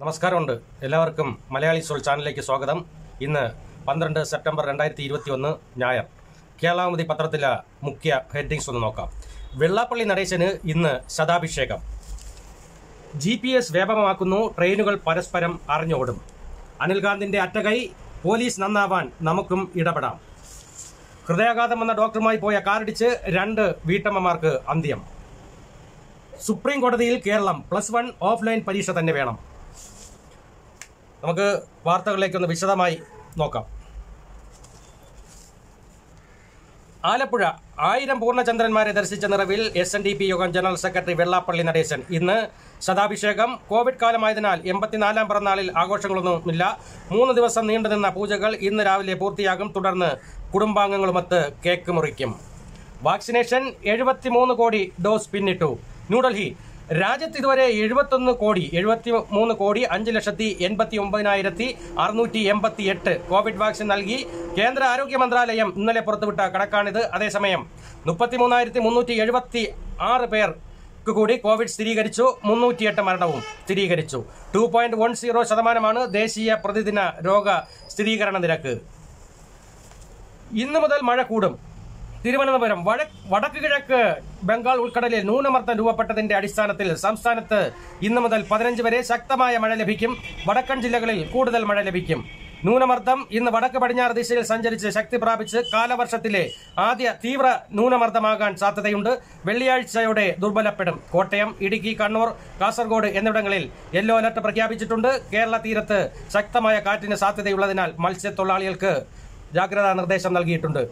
നമസ്കാരമുണ്ട് എല്ലാവർക്കും മലയാളി സോൾ ചാനലിലേക്ക് സ്വാഗതം ഇന്ന് പന്ത്രണ്ട് സെപ്റ്റംബർ രണ്ടായിരത്തി ഇരുപത്തി ഒന്ന് ഞായർ കേരളാമതി പത്രത്തിലെ മുഖ്യ ഹെഡിങ്സ് ഒന്ന് നോക്കാം വെള്ളാപ്പള്ളി നടേശന് ഇന്ന് ശതാഭിഷേകം ജി പി എസ് വ്യാപകമാക്കുന്നു ട്രെയിനുകൾ പരസ്പരം അറിഞ്ഞോടും അനിൽകാന്തിന്റെ അറ്റകൈ പോലീസ് നന്നാവാൻ നമുക്കും ഇടപെടാം ഹൃദയാഘാതം വന്ന ഡോക്ടറുമായി പോയ കാറിടിച്ച് രണ്ട് വീട്ടമ്മമാർക്ക് അന്ത്യം സുപ്രീം കോടതിയിൽ കേരളം പ്ലസ് വൺ ഓഫ്ലൈൻ പരീക്ഷ തന്നെ വേണം നമുക്ക് വാർത്തകളിലേക്ക് ഒന്ന് വിശദമായി നോക്കാം ആലപ്പുഴ ആയിരം പൂർണ്ണചന്ദ്രന്മാരെ ദർശിച്ച നിറവിൽ എസ് എൻ ഡി പി യോഗം ജനറൽ സെക്രട്ടറി വെള്ളാപ്പള്ളി നടേശൻ ഇന്ന് ശതാഭിഷേകം കോവിഡ് കാലമായതിനാൽ എൺപത്തിനാലാം പിറന്നാളിൽ ആഘോഷങ്ങളൊന്നുമില്ല മൂന്ന് ദിവസം നീണ്ടുനിന്ന പൂജകൾ ഇന്ന് രാവിലെ പൂർത്തിയാകും തുടർന്ന് കുടുംബാംഗങ്ങളുമൊത്ത് കേക്ക് മുറിക്കും വാക്സിനേഷൻ എഴുപത്തിമൂന്ന് കോടി ഡോസ് പിന്നിട്ടു ന്യൂഡൽഹി രാജ്യത്ത് ഇതുവരെ എഴുപത്തൊന്ന് കോടി എഴുപത്തി മൂന്ന് കോടി അഞ്ച് ലക്ഷത്തി എൺപത്തി ഒമ്പതിനായിരത്തി അറുന്നൂറ്റി എൺപത്തി എട്ട് കോവിഡ് വാക്സിൻ നൽകി കേന്ദ്ര ആരോഗ്യ മന്ത്രാലയം ഇന്നലെ പുറത്തുവിട്ട കണക്കാണിത് അതേസമയം മുപ്പത്തിമൂന്നായിരത്തി മുന്നൂറ്റി എഴുപത്തി ആറ് പേർ കൂടി കോവിഡ് സ്ഥിരീകരിച്ചു മുന്നൂറ്റിയെട്ട് മരണവും സ്ഥിരീകരിച്ചു ടു പോയിന്റ് വൺ സീറോ ശതമാനമാണ് ദേശീയ പ്രതിദിന രോഗ സ്ഥിരീകരണ നിരക്ക് ഇന്നു മുതൽ മഴ കൂടും തിരുവനന്തപുരം വട- വടക്ക് കിഴക്ക് ബംഗാൾ ഉൾക്കടലിൽ ന്യൂനമർദ്ദം രൂപപ്പെട്ടതിന്റെ അടിസ്ഥാനത്തിൽ സംസ്ഥാനത്ത് ഇന്നു മുതൽ പതിനഞ്ച് വരെ ശക്തമായ മഴ ലഭിക്കും വടക്കൻ ജില്ലകളിൽ കൂടുതൽ മഴ ലഭിക്കും ന്യൂനമർദ്ദം ഇന്ന് വടക്ക് പടിഞ്ഞാറ് ദിശയിൽ സഞ്ചരിച്ച് ശക്തി പ്രാപിച്ച് കാലവർഷത്തിലെ ആദ്യ തീവ്ര ന്യൂനമർദ്ദമാകാൻ സാധ്യതയുണ്ട് വെള്ളിയാഴ്ചയോടെ ദുർബലപ്പെടും കോട്ടയം ഇടുക്കി കണ്ണൂർ കാസർഗോഡ് എന്നിവിടങ്ങളിൽ യെല്ലോ അലർട്ട് പ്രഖ്യാപിച്ചിട്ടുണ്ട് കേരള തീരത്ത് ശക്തമായ കാറ്റിന് സാധ്യതയുള്ളതിനാൽ മത്സ്യത്തൊഴിലാളികൾക്ക് ജാഗ്രതാ നിർദ്ദേശം നൽകിയിട്ടുണ്ട്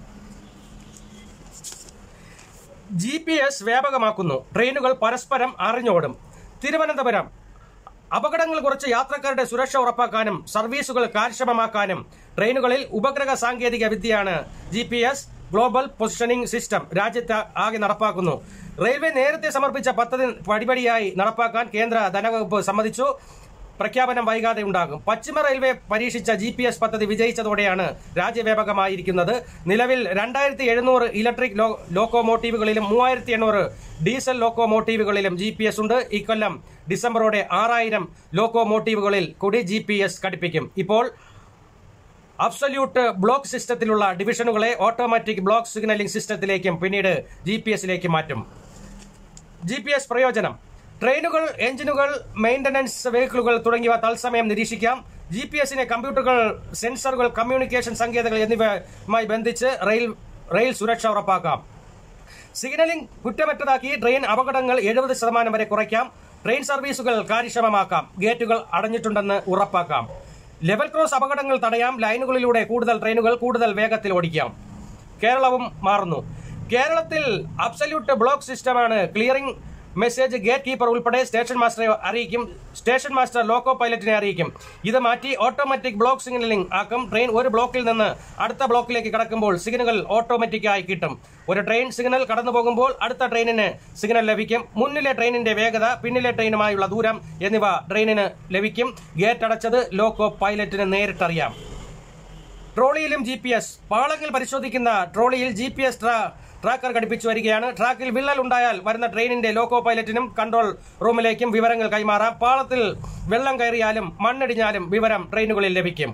ജി പി എസ് വ്യാപകമാക്കുന്നു ട്രെയിനുകൾ പരസ്പരം അറിഞ്ഞോടും തിരുവനന്തപുരം അപകടങ്ങൾ കുറച്ച് യാത്രക്കാരുടെ സുരക്ഷ ഉറപ്പാക്കാനും സർവീസുകൾ കാര്യക്ഷമമാക്കാനും ട്രെയിനുകളിൽ ഉപഗ്രഹ സാങ്കേതിക വിദ്യയാണ് G P S global positioning system രാജ്യത്ത് ആകെ നടപ്പാക്കുന്നു റെയിൽവേ നേരത്തെ സമർപ്പിച്ച പദ്ധതി പടിപടിയായി നടപ്പാക്കാൻ കേന്ദ്ര ധനവകുപ്പ് സമ്മതിച്ചു പ്രഖ്യാപനം വൈകാതെ ഉണ്ടാകും പശ്ചിമ റെയിൽവേ പരീക്ഷിച്ച ജി പി എസ് പദ്ധതി വിജയിച്ചതോടെയാണ് രാജ്യവ്യാപകമായിരിക്കുന്നത് നിലവിൽ രണ്ടായിരത്തി എഴുന്നൂറ് ഇലക്ട്രിക് ലോ- ലോക്കോമോട്ടീവുകളിലും മൂവായിരത്തി എണ്ണൂറ് ഡീസൽ ലോക്കോമോട്ടീവുകളിലും ജി പി എസ് ഉണ്ട് ഇക്കൊല്ലം ഡിസംബറോടെ ആറായിരം ലോക്കോമോട്ടീവുകളിൽ കൂടി ജി പി എസ് ഘടിപ്പിക്കും ഇപ്പോൾ അബ്സല്യൂട്ട് ബ്ലോക്ക് സിസ്റ്റത്തിലുള്ള ഡിവിഷനുകളെ ഓട്ടോമാറ്റിക് ബ്ലോക്ക് സിഗ്നലിംഗ് സിസ്റ്റത്തിലേക്കും പിന്നീട് ജി പി എസിലേക്ക് മാറ്റും ജി പി എസ് പ്രയോജനം ട്രെയിനുകൾ എഞ്ചിനുകൾ മെയിന്റനൻസ് വെഹിക്കിളുകൾ തുടങ്ങിയവ തത്സമയം നിരീക്ഷിക്കാം ജി പി എസിനെ കമ്പ്യൂട്ടറുകൾ സെൻസറുകൾ കമ്മ്യൂണിക്കേഷൻ സങ്കേതങ്ങൾ എന്നിവയുമായി ബന്ധിച്ച് റെയിൽ റെയിൽ സുരക്ഷ ഉറപ്പാക്കാം സിഗ്നലിംഗ് കുറ്റമറ്റതാക്കി ട്രെയിൻ അപകടങ്ങൾ എഴുപത് ശതമാനം വരെ കുറയ്ക്കാം ട്രെയിൻ സർവീസുകൾ കാര്യക്ഷമമാക്കാം ഗേറ്റുകൾ അടഞ്ഞിട്ടുണ്ടെന്ന് ഉറപ്പാക്കാം ലെവൽ ക്രോസ് അപകടങ്ങൾ തടയാം ലൈനുകളിലൂടെ കൂടുതൽ ട്രെയിനുകൾ കൂടുതൽ വേഗത്തിൽ ഓടിക്കാം കേരളവും മാറുന്നു കേരളത്തിൽ അബ്സല്യൂട്ട് ബ്ലോക്ക് സിസ്റ്റമാണ് ക്ലിയറിംഗ് മെസ്സേജ് ഗേറ്റ് കീപ്പർ ഉൾപ്പെടെ സ്റ്റേഷൻ മാസ്റ്ററെ അറിയിക്കും സ്റ്റേഷൻ മാസ്റ്റർ ലോക്കോ പൈലറ്റിനെ അറിയിക്കും ഇത് മാറ്റി ഓട്ടോമാറ്റിക് ബ്ലോക്ക് സിഗ്നലിംഗ് ആക്കും ട്രെയിൻ ഒരു ബ്ലോക്കിൽ നിന്ന് അടുത്ത ബ്ലോക്കിലേക്ക് കടക്കുമ്പോൾ സിഗ്നൽ ഓട്ടോമാറ്റിക്കായി കിട്ടും ഒരു ട്രെയിൻ സിഗ്നൽ കടന്നു പോകുമ്പോൾ അടുത്ത ട്രെയിനിന് സിഗ്നൽ ലഭിക്കും മുന്നിലെ ട്രെയിനിന്റെ വേഗത പിന്നിലെ ട്രെയിനുമായുള്ള ദൂരം എന്നിവ ട്രെയിനിന് ലഭിക്കും ഗേറ്റ് അടച്ചത് ലോക്കോ പൈലറ്റിന് നേരിട്ടറിയാം ട്രോളിയിലും ജി പി എസ് പാളങ്ങൾ പരിശോധിക്കുന്ന ട്രോളിയിൽ ജി പി എസ് ട്രാക്കർ ഘടിപ്പിച്ചു വരികയാണ് ട്രാക്കിൽ വിള്ളൽ ഉണ്ടായാൽ വരുന്ന ട്രെയിനിന്റെ ലോക്കോ പൈലറ്റിനും കൺട്രോൾ റൂമിലേക്കും വിവരങ്ങൾ കൈമാറാം പാളത്തിൽ വെള്ളം കയറിയാലും മണ്ണിടിഞ്ഞാലും വിവരം ട്രെയിനുകളിൽ ലഭിക്കും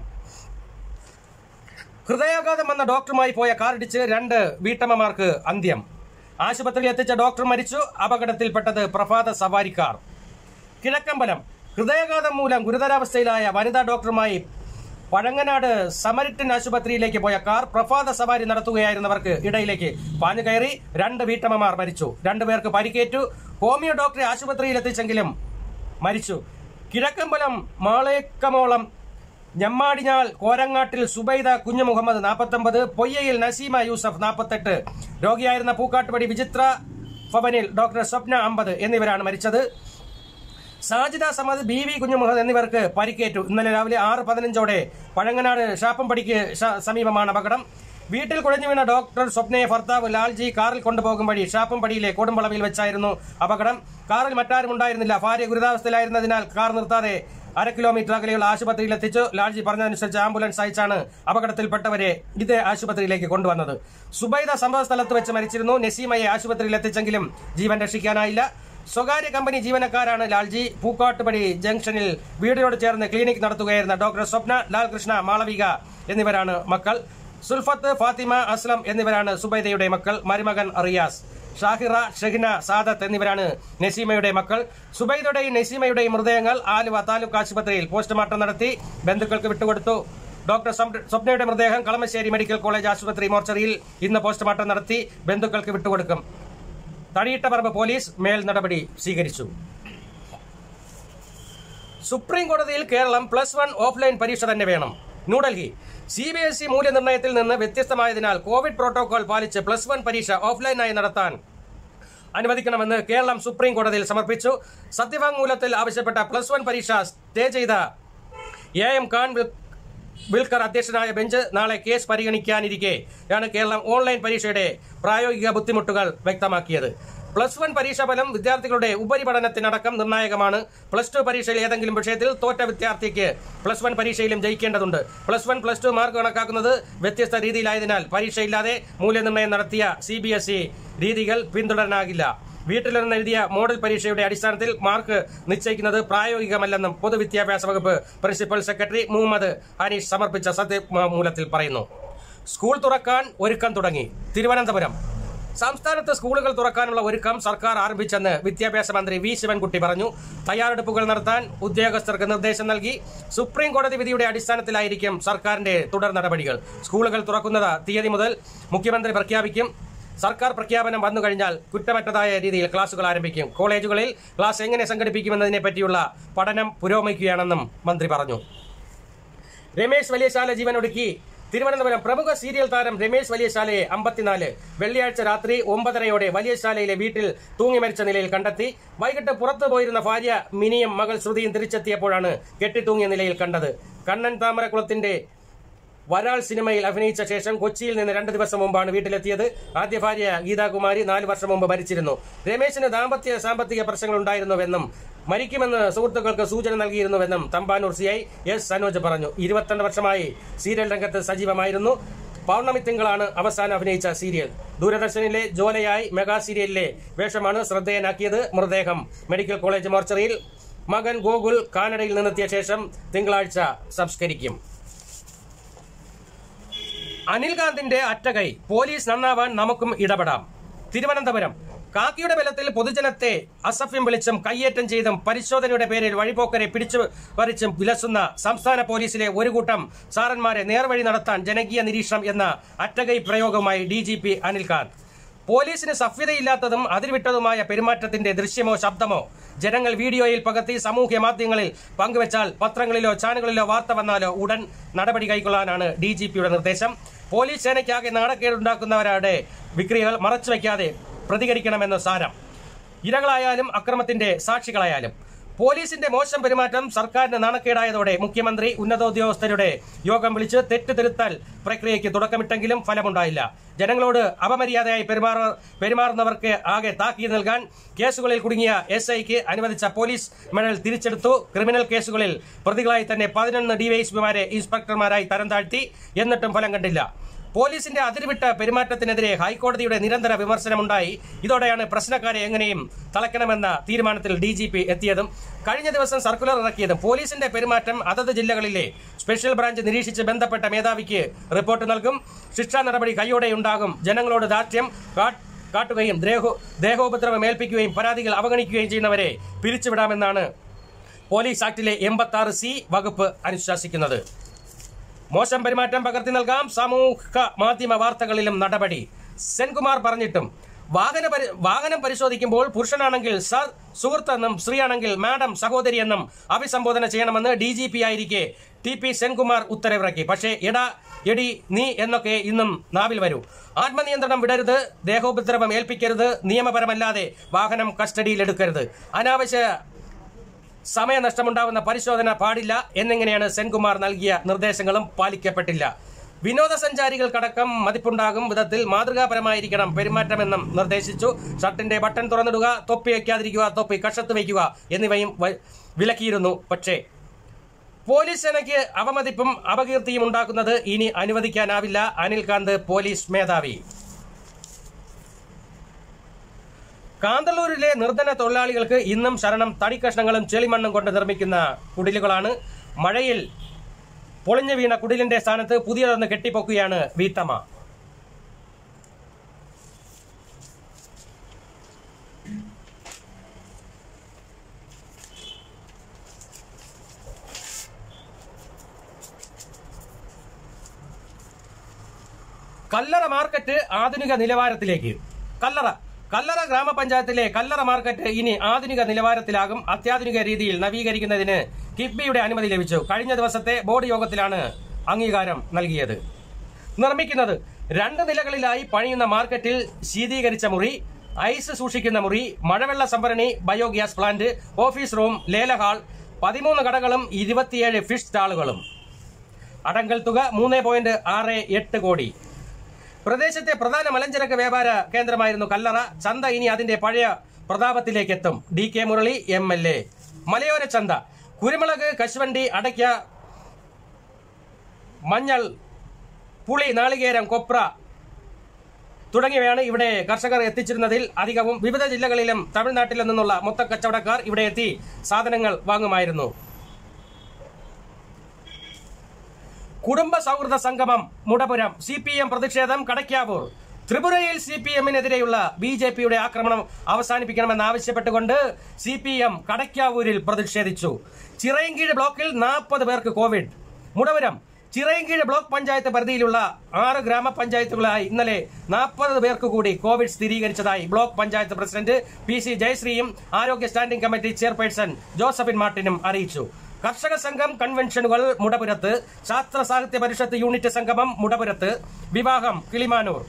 ഹൃദയാഘാതം വന്ന ഡോക്ടറുമായി പോയ കാറിടിച്ച് രണ്ട് വീട്ടമ്മമാർക്ക് അന്ത്യം ആശുപത്രിയിൽ എത്തിച്ച ഡോക്ടർ മരിച്ചു അപകടത്തിൽപ്പെട്ടത് പ്രഭാത സവാരിക്കാർ കിഴക്കമ്പലം ഹൃദയാഘാതം മൂലം ഗുരുതരാവസ്ഥയിലായ വനിതാ ഡോക്ടറുമായി പഴങ്ങനാട് സമരിറ്റൻ ആശുപത്രിയിലേക്ക് പോയ കാർ പ്രഭാത സവാരി നടത്തുകയായിരുന്നവർക്ക് ഇടയിലേക്ക് പാഞ്ഞു കയറി രണ്ട് വീട്ടമ്മമാർ മരിച്ചു രണ്ടുപേർക്ക് പരിക്കേറ്റു ഹോമിയോ ഡോക്ടറെ ആശുപത്രിയിൽ എത്തിച്ചെങ്കിലും മരിച്ചു കിഴക്കമ്പലം മാളേക്കമോളം ഞമ്മാടിഞ്ഞാൽ കോരങ്ങാട്ടിൽ സുബൈദ കുഞ്ഞു മുഹമ്മദ് നാൽപ്പത്തൊമ്പത് പൊയ്യയിൽ നസീമ യൂസഫ് നാൽപ്പത്തെട്ട് രോഗിയായിരുന്ന പൂക്കാട്ടുപടി വിചിത്ര ഭവനിൽ ഡോക്ടർ സ്വപ്ന അമ്പത് എന്നിവരാണ് മരിച്ചത് സാജിദ സമദ് ബി വി കുഞ്ഞുമുഹമ്മദ് എന്നിവർക്ക് പരിക്കേറ്റു ഇന്നലെ രാവിലെ ആറ് പതിനഞ്ചോടെ പഴങ്ങനാട് ഷാപ്പംപടിക്ക് ശ- സമീപമാണ് അപകടം വീട്ടിൽ കുഴഞ്ഞു വീണ ഡോക്ടർ സ്വപ്നയെ ഭർത്താവ് ലാൽജി കാറിൽ കൊണ്ടുപോകും വഴി ഷാപ്പംപടിയിലെ കൊടുമ്പളവിൽ വെച്ചായിരുന്നു അപകടം കാറിൽ മറ്റാരും ഉണ്ടായിരുന്നില്ല ഭാര്യ ഗുരുതാവസ്ഥയിലായിരുന്നതിനാൽ കാർ നിർത്താതെ അര കിലോമീറ്റർ അകലെയുള്ള ആശുപത്രിയിൽ എത്തിച്ചു ലാൽജി പറഞ്ഞതനുസരിച്ച് ആംബുലൻസ് അയച്ചാണ് അപകടത്തിൽപ്പെട്ടവരെ ഇതേ ആശുപത്രിയിലേക്ക് കൊണ്ടുവന്നത് സുബൈദ സംഭവ സ്ഥലത്ത് വെച്ച് മരിച്ചിരുന്നു നസീമയെ ആശുപത്രിയിൽ എത്തിച്ചെങ്കിലും ജീവൻ രക്ഷിക്കാനായില്ല സ്വകാര്യ കമ്പനി ജീവനക്കാരാണ് ലാൽജി പൂക്കാട്ടുപടി ജംഗ്ഷനിൽ വീടിനോട് ചേർന്ന് ക്ലിനിക് നടത്തുകയായിരുന്ന ഡോക്ടർ സ്വപ്ന ലാൽകൃഷ്ണ മാളവിക എന്നിവരാണ് മക്കൾ സുൽഫത്ത് ഫാത്തിമ അസ്ലം എന്നിവരാണ് സുബൈദയുടെ മക്കൾ മരുമകൻ റിയാസ് ഷാഹിറ ഷെഹിന സാദത്ത് എന്നിവരാണ് നസീമയുടെ മക്കൾ സുബൈദയുടെയും നസീമയുടെയും മൃതദേഹങ്ങൾ ആലുവ താലൂക്ക് ആശുപത്രിയിൽ പോസ്റ്റ്മോർട്ടം നടത്തി ബന്ധുക്കൾക്ക് വിട്ടുകൊടുത്തു ഡോക്ടർ സ്വപ്ന- സ്വപ്നയുടെ മൃതദേഹം കളമശ്ശേരി മെഡിക്കൽ കോളേജ് ആശുപത്രി മോർച്ചറിയിൽ ഇന്ന് പോസ്റ്റ്മോർട്ടം നടത്തി ബന്ധുക്കൾക്ക് വിട്ടുകൊടുക്കും തടിയിട്ടപറമ്പ് പോലീസ് മേൽ നടപടി സ്വീകരിച്ചു സുപ്രീം കോടതിയിൽ കേരളം പ്ലസ് വൺ ഓഫ്ലൈൻ പരീക്ഷ തന്നെ വേണം New Delhi C B S E മൂല്യനിർണ്ണയത്തിൽ നിന്ന് വ്യത്യസ്തമായതിനാൽ കോവിഡ് പ്രോട്ടോകോൾ പാലിച്ച് പ്ലസ് വൺ പരീക്ഷ ഓഫ്ലൈനായി നടത്താൻ അനുവദിക്കണമെന്ന് കേരളം സുപ്രീം കോടതിയിൽ സമർപ്പിച്ചു സത്യവാങ്മൂലത്തിൽ ആവശ്യപ്പെട്ട പ്ലസ് വൺ പരീക്ഷ സ്റ്റേ ചെയ്ത എ എം ഖാൻ വിൽ- വിൽക്കർ അധ്യക്ഷനായ ബെഞ്ച് നാളെ കേസ് പരിഗണിക്കാനിരിക്കെയാണ് കേരളം ഓൺലൈൻ പരീക്ഷയുടെ പ്രായോഗിക ബുദ്ധിമുട്ടുകൾ വ്യക്തമാക്കിയത് പ്ലസ് വൺ പരീക്ഷാ ഫലം വിദ്യാർത്ഥികളുടെ ഉപരിപഠനത്തിനടക്കം നിർണായകമാണ് പ്ലസ് ടു പരീക്ഷയിൽ ഏതെങ്കിലും വിഷയത്തിൽ തോറ്റ വിദ്യാർത്ഥിക്ക് പ്ലസ് വൺ പരീക്ഷയിലും ജയിക്കേണ്ടതുണ്ട് plus one plus two mark കണക്കാക്കുന്നത് വ്യത്യസ്ത രീതിയിലായതിനാൽ പരീക്ഷയില്ലാതെ മൂല്യനിർണ്ണയം നടത്തിയ സി ബി എസ് ഇ രീതികൾ പിന്തുടരാനാകില്ല വീട്ടിലിരുന്ന് എഴുതിയ മോഡൽ പരീക്ഷയുടെ അടിസ്ഥാനത്തിൽ മാർക്ക് നിശ്ചയിക്കുന്നത് പ്രായോഗികമല്ലെന്നും പൊതുവിദ്യാഭ്യാസ വകുപ്പ് പ്രിൻസിപ്പൽ സെക്രട്ടറി മുഹമ്മദ് അനീഷ് സമർപ്പിച്ച സത്യവാങ്മൂലത്തിൽ പറയുന്നു സ്കൂൾ തുറക്കാൻ ഒരുക്കം തുടങ്ങി തിരുവനന്തപുരം സംസ്ഥാനത്ത് സ്കൂളുകൾ തുറക്കാനുള്ള ഒരുക്കം സർക്കാർ ആരംഭിച്ചെന്ന് വിദ്യാഭ്യാസ മന്ത്രി വി ശിവൻകുട്ടി പറഞ്ഞു തയ്യാറെടുപ്പുകൾ നടത്താൻ ഉദ്യോഗസ്ഥർക്ക് നിർദ്ദേശം നൽകി സുപ്രീം കോടതി വിധിയുടെ അടിസ്ഥാനത്തിലായിരിക്കും സർക്കാരിന്റെ തുടർ നടപടികൾ സ്കൂളുകൾ തുറക്കുന്നത് തീയതി മുതൽ മുഖ്യമന്ത്രി പ്രഖ്യാപിക്കും സർക്കാർ പ്രഖ്യാപനം വന്നു കഴിഞ്ഞാൽ കുറ്റമറ്റതായ രീതിയിൽ ക്ലാസുകൾ ആരംഭിക്കും കോളേജുകളിൽ ക്ലാസ് എങ്ങനെ സംഘടിപ്പിക്കുമെന്നതിനെ പറ്റിയുള്ള പഠനം പുരോഗമിക്കുകയാണെന്നും മന്ത്രി പറഞ്ഞു രമേശ് വലിയശാല ജീവനൊടുക്കി തിരുവനന്തപുരം പ്രമുഖ സീരിയൽ താരം രമേശ് വലിയശാലയെ അമ്പത്തിനാല് വെള്ളിയാഴ്ച രാത്രി ഒമ്പതരയോടെ വലിയശാലയിലെ വീട്ടിൽ തൂങ്ങി മരിച്ച നിലയിൽ കണ്ടെത്തി വൈകിട്ട് പുറത്തു പോയിരുന്ന ഭാര്യ മിനിയും മകൾ ശ്രുതിയും തിരിച്ചെത്തിയപ്പോഴാണ് കെട്ടിത്തൂങ്ങിയ നിലയിൽ കണ്ടത് കണ്ണൻ താമരക്കുളത്തിന്റെ വരാൾ സിനിമയിൽ അഭിനയിച്ച ശേഷം കൊച്ചിയിൽ നിന്ന് രണ്ട് ദിവസം മുമ്പാണ് വീട്ടിലെത്തിയത് ആദ്യ ഭാര്യ ഗീതാകുമാരി നാല് വർഷം മുമ്പ് മരിച്ചിരുന്നു രമേശിന് ദാമ്പത്യ സാമ്പത്തിക പ്രശ്നങ്ങൾ ഉണ്ടായിരുന്നുവെന്നും മരിക്കുമെന്ന് സുഹൃത്തുക്കൾക്ക് സൂചന നൽകിയിരുന്നുവെന്നും Thampanoor C I S Sanoj പറഞ്ഞു ഇരുപത്തിരണ്ട് വർഷമായി സീരിയൽ രംഗത്ത് സജീവമായിരുന്നു പൗർണമി തിങ്കളാണ് അവസാനം അഭിനയിച്ച സീരിയൽ ദൂരദർശനിലെ ജോലയായി മെഗാ സീരിയലിലെ വേഷമാണ് ശ്രദ്ധേയനാക്കിയത് മൃതദേഹം മെഡിക്കൽ കോളേജ് മോർച്ചറിയിൽ മകൻ ഗോകുൽ കാനഡയിൽ നിന്നെത്തിയ ശേഷം തിങ്കളാഴ്ച സംസ്കരിക്കും അനിൽകാന്തിന്റെ അറ്റകൈ പോലീസ് നന്നാവാൻ നമുക്കും ഇടപെടാം തിരുവനന്തപുരം കാക്കിയുടെ ബലത്തിൽ പൊതുജനത്തെ അസഭ്യം വിളിച്ചും കയ്യേറ്റം ചെയ്തും പരിശോധനയുടെ പേരിൽ വഴിപോക്കരെ പിടിച്ചു പറിച്ചും വിലസുന്ന സംസ്ഥാന പോലീസിലെ ഒരു കൂട്ടം സാറന്മാരെ നേർവഴി നടത്താൻ ജനകീയ നിരീക്ഷണം എന്ന അറ്റകൈ പ്രയോഗവുമായി ഡി ജി പി അനിൽകാന്ത് പോലീസിന് സഭ്യതയില്ലാത്തതും അതിർവിട്ടതുമായ പെരുമാറ്റത്തിന്റെ ദൃശ്യമോ ശബ്ദമോ ജനങ്ങൾ വീഡിയോയിൽ പകർത്തി സാമൂഹ്യ മാധ്യമങ്ങളിൽ പങ്കുവച്ചാൽ പത്രങ്ങളിലോ ചാനലുകളിലോ വാർത്ത വന്നാലോ ഉടൻ നടപടി കൈക്കൊള്ളാനാണ് ഡി ജി പിയുടെ നിർദ്ദേശം പോലീസ് സേനയ്ക്കാകെ നാണക്കേടുണ്ടാക്കുന്നവരുടെ വിക്രിയകൾ മറച്ചുവെക്കാതെ പ്രതികരിക്കണമെന്ന് സാരം ഇരകളായാലും അക്രമത്തിന്റെ സാക്ഷികളായാലും പോലീസിന്റെ മോശം പെരുമാറ്റം സർക്കാരിന് നാണക്കേടായതോടെ മുഖ്യമന്ത്രി ഉന്നതോദ്യോഗസ്ഥരുടെ യോഗം വിളിച്ച് തെറ്റ് തിരുത്തൽ പ്രക്രിയയ്ക്ക് തുടക്കമിട്ടെങ്കിലും ഫലമുണ്ടായില്ല ജനങ്ങളോട് അപമര്യാദയായി പെരുമാറ പെരുമാറുന്നവർക്ക് ആകെ താക്കീത് നൽകാൻ കേസുകളിൽ കുടുങ്ങിയ എസ് ഐക്ക് അനുവദിച്ച പോലീസ് മെഡൽ തിരിച്ചെടുത്തു ക്രിമിനൽ കേസുകളിൽ പ്രതികളായി തന്നെ പതിനൊന്ന് ഡിവൈഎസ്പിമാരെ ഇൻസ്പെക്ടർമാരായി തരം താഴ്ത്തി എന്നിട്ടും ഫലം കണ്ടില്ല പോലീസിന്റെ അതിർവിട്ട പെരുമാറ്റത്തിനെതിരെ ഹൈക്കോടതിയുടെ നിരന്തര വിമർശനമുണ്ടായി ഇതോടെയാണ് പ്രശ്നക്കാരെ എങ്ങനെയും തളയ്ക്കണമെന്ന തീരുമാനത്തിൽ ഡി ജി പി എത്തിയതും കഴിഞ്ഞ ദിവസം സർക്കുലർ ഇറക്കിയതും പോലീസിന്റെ പെരുമാറ്റം അതത് ജില്ലകളിലെ സ്പെഷ്യൽ ബ്രാഞ്ച് നിരീക്ഷിച്ച് ബന്ധപ്പെട്ട മേധാവിക്ക് റിപ്പോർട്ട് നൽകും ശിക്ഷാ നടപടി കൈയോടെയുണ്ടാകും ജനങ്ങളോട് ദാർഢ്യം കാട്ട് കാട്ടുകയും ദേഹോ ദേഹോപദ്രവം ഏൽപ്പിക്കുകയും പരാതികൾ അവഗണിക്കുകയും ചെയ്യുന്നവരെ പിരിച്ചുവിടാമെന്നാണ് പോലീസ് ആക്ടിലെ എൺപത്തി ആറ് സി വകുപ്പ് അനുശാസിക്കുന്നത് മോശം പെരുമാറ്റം പകർത്തി നൽകാം സാമൂഹിക മാധ്യമ വാർത്തകളിലും നടപടി സെൻകുമാർ പറഞ്ഞിട്ടും വാഹന പരി- വാഹനം പരിശോധിക്കുമ്പോൾ പുരുഷനാണെങ്കിൽ സർ സുഹൃത്തെന്നും സ്ത്രീയാണെങ്കിൽ മാഡം സഹോദരി എന്നും അഭിസംബോധന ചെയ്യണമെന്ന് ഡി ജി പി ആയിരിക്കെ ടി പി സെൻകുമാർ ഉത്തരവിറക്കി പക്ഷേ എടാ എടി നീ എന്നൊക്കെ ഇന്നും നാവിൽ വരൂ ആത്മനിയന്ത്രണം വിടരുത് ദേഹോപദ്രവം ഏൽപ്പിക്കരുത് നിയമപരമല്ലാതെ വാഹനം കസ്റ്റഡിയിലെടുക്കരുത് അനാവശ്യ സമയനഷ്ടമുണ്ടാവുന്ന പരിശോധന പാടില്ല എന്നിങ്ങനെയാണ് സെൻകുമാർ നൽകിയ നിർദ്ദേശങ്ങളും പാലിക്കപ്പെട്ടില്ല വിനോദസഞ്ചാരികൾക്കടക്കം മതിപ്പുണ്ടാകും വിധത്തിൽ മാതൃകാപരമായിരിക്കണം പെരുമാറ്റമെന്നും നിർദ്ദേശിച്ചു ഷർട്ടിന്റെ ബട്ടൺ തുറന്നിടുക തൊപ്പി വയ്ക്കാതിരിക്കുക തൊപ്പി കഷത്ത് വയ്ക്കുക എന്നിവയും വ- വിലക്കിയിരുന്നു പക്ഷേ പോലീസ് സേനയ്ക്ക് അവമതിപ്പും അപകീർത്തിയും ഉണ്ടാക്കുന്നത് ഇനി അനുവദിക്കാനാവില്ല അനിൽകാന്ത് പോലീസ് മേധാവി കാന്തല്ലൂരിലെ നിർധന തൊഴിലാളികൾക്ക് ഇന്നും ശരണം തടിക്കഷ്ണങ്ങളും ചെളിമണ്ണും കൊണ്ട് നിർമ്മിക്കുന്ന കുടിലുകളാണ് മഴയിൽ പൊളിഞ്ഞു വീണ കുടിലിന്റെ സ്ഥാനത്ത് പുതിയതൊന്ന് കെട്ടിപ്പൊക്കുകയാണ് വീട്ടമ്മ കല്ലറ മാർക്കറ്റ് ആധുനിക നിലവാരത്തിലേക്ക് കല്ലറ കല്ലറ ഗ്രാമപഞ്ചായത്തിലെ കല്ലറ മാർക്കറ്റ് ഇനി ആധുനിക നിലവാരത്തിലാകും അത്യാധുനിക രീതിയിൽ നവീകരിക്കുന്നതിന് കിഫ്ബിയുടെ അനുമതി ലഭിച്ചു കഴിഞ്ഞ ദിവസത്തെ ബോർഡ് യോഗത്തിലാണ് അംഗീകാരം നൽകിയത് നിർമ്മിക്കുന്നത് രണ്ട് നിലകളിലായി പണിയുന്ന മാർക്കറ്റിൽ ശീതീകരിച്ച മുറി ഐസ് സൂക്ഷിക്കുന്ന മുറി മഴവെള്ള സംഭരണി ബയോഗ്യാസ് പ്ലാന്റ് ഓഫീസ് റൂം ലേലഹാൾ പതിമൂന്ന് കടകളും ഇരുപത്തിയേഴ് ഫിഷ് സ്റ്റാളുകളും അടങ്കൽ തുക മൂന്ന് പോയിന്റ് ആറ് എട്ട് കോടി പ്രദേശത്തെ പ്രധാന മലഞ്ചരക്ക് വ്യാപാര കേന്ദ്രമായിരുന്നു കല്ലറ ചന്ത ഇനി അതിന്റെ പഴയ പ്രതാപത്തിലേക്ക് എത്തും D K Murali M L A മലയോര ചന്ത കുരുമുളക് കശുവണ്ടി അടയ്ക്ക മഞ്ഞൾ പുളി നാളികേരം കൊപ്ര തുടങ്ങിയവയാണ് ഇവിടെ കർഷകർ എത്തിച്ചിരുന്നതിൽ അധികവും വിവിധ ജില്ലകളിലും തമിഴ്നാട്ടിൽ നിന്നുള്ള മൊത്ത കച്ചവടക്കാർ ഇവിടെ എത്തി സാധനങ്ങൾ വാങ്ങുമായിരുന്നു കുടുംബ സൗഹൃദ സംഗമം മുടപുരം സി പി എം പ്രതിഷേധം കടയ്ക്കാവൂർ ത്രിപുരയിൽ സി പി എമ്മിനെതിരെയുള്ള ബി ജെ പിയുടെ ആക്രമണം അവസാനിപ്പിക്കണമെന്നാവശ്യപ്പെട്ടുകൊണ്ട് സി പി എം കടയ്ക്കാവൂരിൽ പ്രതിഷേധിച്ചു ചിറയൻകീഴ് ബ്ലോക്കിൽ നാൽപ്പത് പേർക്ക് കോവിഡ് മുടപുരം ചിറയൻകീഴ് ബ്ലോക്ക് പഞ്ചായത്ത് പരിധിയിലുള്ള ആറ് ഗ്രാമപഞ്ചായത്തുകളായി ഇന്നലെ നാൽപ്പത് പേർക്ക് കൂടി കോവിഡ് സ്ഥിരീകരിച്ചതായി block panchayat president P C ജയശ്രീയും ആരോഗ്യ സ്റ്റാൻഡിംഗ് കമ്മിറ്റി ചെയർപേഴ്സൺ ജോസഫിൻ മാർട്ടിനും അറിയിച്ചു കർഷക സംഘം കൺവെൻഷനുകൾ മുടപുരത്ത് ശാസ്ത്ര സാഹിത്യ പരിഷത്ത് യൂണിറ്റ് സംഗമം മുടപുരത്ത് വിവാഹം കിളിമാനൂർ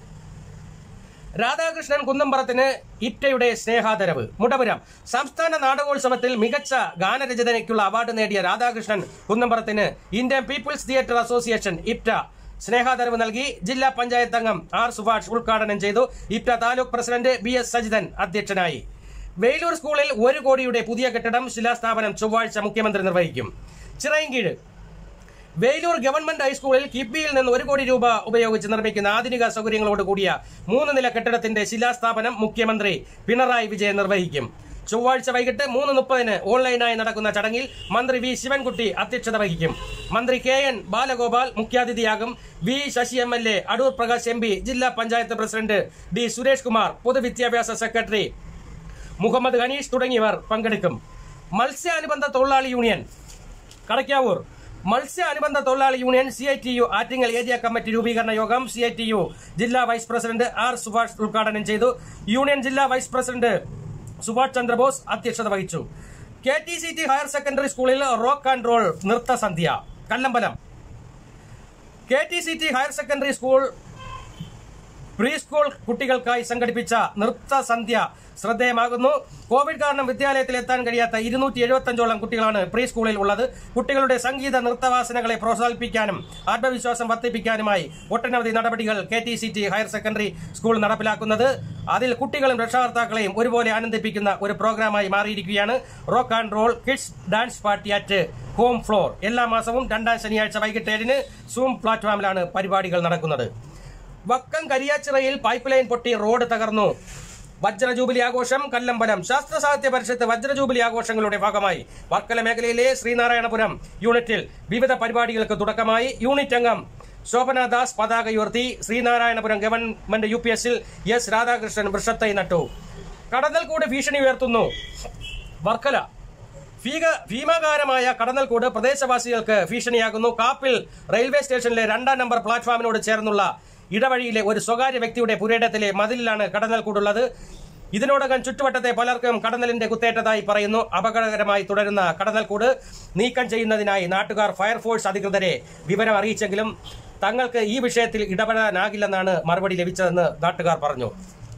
രാധാകൃഷ്ണൻ കുന്നമ്പറത്തിന് ഇറ്റയുടെ സ്നേഹാദരവ് മുടപുരം സംസ്ഥാന നാടകോത്സവത്തിൽ മികച്ച ഗാനരചനയ്ക്കുള്ള അവാർഡ് നേടിയ രാധാകൃഷ്ണൻ കുന്നമ്പറത്തിന് ഇന്ത്യൻ പീപ്പിൾസ് തിയേറ്റർ അസോസിയേഷൻ ഇറ്റ സ്നേഹാദരവ് നൽകി ജില്ലാ പഞ്ചായത്ത് അംഗം ആർ സുഭാഷ് ഉദ്ഘാടനം ചെയ്തു ഇറ്റ taluk president B S Sajithan അധ്യക്ഷനായി വേലൂർ സ്കൂളിൽ ഒരു കോടിയുടെ പുതിയ കെട്ടിടം ശിലാസ്ഥാപനം ചൊവ്വാഴ്ച മുഖ്യമന്ത്രി നിർവഹിക്കും ചിറയൻകീഴ് വേലൂർ ഗവൺമെന്റ് ഹൈസ്കൂളിൽ കിഫ്ബിയിൽ നിന്ന് ഒരു കോടി രൂപ ഉപയോഗിച്ച് നിർമ്മിക്കുന്ന ആധുനിക സൗകര്യങ്ങളോട് കൂടിയ മൂന്ന് നില കെട്ടിടത്തിന്റെ ശിലാസ്ഥാപനം മുഖ്യമന്ത്രി പിണറായി വിജയൻ നിർവഹിക്കും ചൊവ്വാഴ്ച വൈകിട്ട് മൂന്ന് മുപ്പതിന് ഓൺലൈനായി നടക്കുന്ന ചടങ്ങിൽ മന്ത്രി വി ശിവൻകുട്ടി അധ്യക്ഷത വഹിക്കും മന്ത്രി കെ എൻ ബാലഗോപാൽ മുഖ്യാതിഥിയാകും V Sasi M L A Adoor Prakash M P ജില്ലാ പഞ്ചായത്ത് പ്രസിഡന്റ് ഡി സുരേഷ് കുമാർ പൊതുവിദ്യാഭ്യാസ സെക്രട്ടറി മുഹമ്മദ് ഹനീഷ് തുടങ്ങിയവർ പങ്കെടുക്കും മത്സ്യാനുബന്ധ തൊഴിലാളി യൂണിയൻ കടയ്ക്കാവൂർ മത്സ്യ അനുബന്ധ തൊഴിലാളി union C I T U Attingal area committee രൂപീകരണ യോഗം സി ഐ ടി യു ജില്ലാ വൈസ് പ്രസിഡന്റ് ആർ സുഭാഷ് ഉദ്ഘാടനം ചെയ്തു യൂണിയൻ ജില്ലാ വൈസ് പ്രസിഡന്റ് സുഭാഷ് ചന്ദ്രബോസ് അധ്യക്ഷത വഹിച്ചു K T C T higher secondary സ്കൂളിൽ റോക്ക് ആൻഡ് റോൾ നൃത്തസന്ധ്യ Kallambalam K T C T higher secondary school pre school കുട്ടികൾക്കായി സംഘടിപ്പിച്ച നൃത്തസന്ധ്യ ശ്രദ്ധേയമാകുന്നു കോവിഡ് കാരണം വിദ്യാലയത്തിൽ എത്താൻ കഴിയാത്ത ഇരുന്നൂറ്റി എഴുപത്തഞ്ചോളം കുട്ടികളാണ് പ്രീ സ്കൂളിൽ ഉള്ളത് കുട്ടികളുടെ സംഗീത നൃത്തവാസനകളെ പ്രോത്സാഹിപ്പിക്കാനും ആത്മവിശ്വാസം വർദ്ധിപ്പിക്കാനുമായി ഒട്ടനവധി നടപടികൾ K T C T higher secondary school നടപ്പിലാക്കുന്നത് അതിൽ കുട്ടികളും രക്ഷാകർത്താക്കളെയും ഒരുപോലെ ആനന്ദിപ്പിക്കുന്ന ഒരു പ്രോഗ്രാമായി മാറിയിരിക്കുകയാണ് rock and roll kids dance party at home floor എല്ലാ മാസവും രണ്ടാം ശനിയാഴ്ച വൈകിട്ട് ഏഴിന് സൂം പ്ലാറ്റ്ഫോമിലാണ് പരിപാടികൾ നടക്കുന്നത് വക്കം കരിയാച്ചിറയിൽ പൈപ്പ് ലൈൻ പൊട്ടി റോഡ് തകർന്നു വജ്ര ജൂബിലി ആഘോഷം കല്ലമ്പലം ശാസ്ത്ര സാഹിത്യ പരിഷത്ത് വജ്ര ജൂബിലി ആഘോഷങ്ങളുടെ ഭാഗമായി വർക്കല മേഖലയിലെ ശ്രീനാരായണപുരം യൂണിറ്റിൽ വിവിധ പരിപാടികൾക്ക് തുടക്കമായി യൂണിറ്റ് അംഗം ശോഭന ദാസ് പതാക ഉയർത്തി ശ്രീനാരായണപുരം ഗവൺമെന്റ് യു പി എസിൽ എസ് രാധാകൃഷ്ണൻ വൃക്ഷത്തൈ നട്ടു കടന്നൽക്കൂട് ഭീഷണി ഉയർത്തുന്നു വർക്കല ഭീക ഭീമാകാരമായ കടന്നൽക്കൂട് പ്രദേശവാസികൾക്ക് ഭീഷണിയാകുന്നു കാപ്പിൽ റെയിൽവേ സ്റ്റേഷനിലെ രണ്ടാം നമ്പർ പ്ലാറ്റ്ഫോമിനോട് ചേർന്നുള്ള ഇടവഴിയിലെ ഒരു സ്വകാര്യ വ്യക്തിയുടെ പുരയിടത്തിലെ മതിലിലാണ് കടന്നൽക്കൂടുള്ളത് ഇതിനോടകം ചുറ്റുവട്ടത്തെ പലർക്കും കടന്നലിന്റെ കുത്തേറ്റതായി പറയുന്നു അപകടകരമായി തുടരുന്ന കടന്നൽക്കൂട് നീക്കം ചെയ്യുന്നതിനായി നാട്ടുകാർ ഫയർഫോഴ്സ് അധികൃതരെ വിവരം അറിയിച്ചെങ്കിലും തങ്ങൾക്ക് ഈ വിഷയത്തിൽ ഇടപെടാനാകില്ലെന്നാണ് മറുപടി ലഭിച്ചതെന്ന് നാട്ടുകാർ പറഞ്ഞു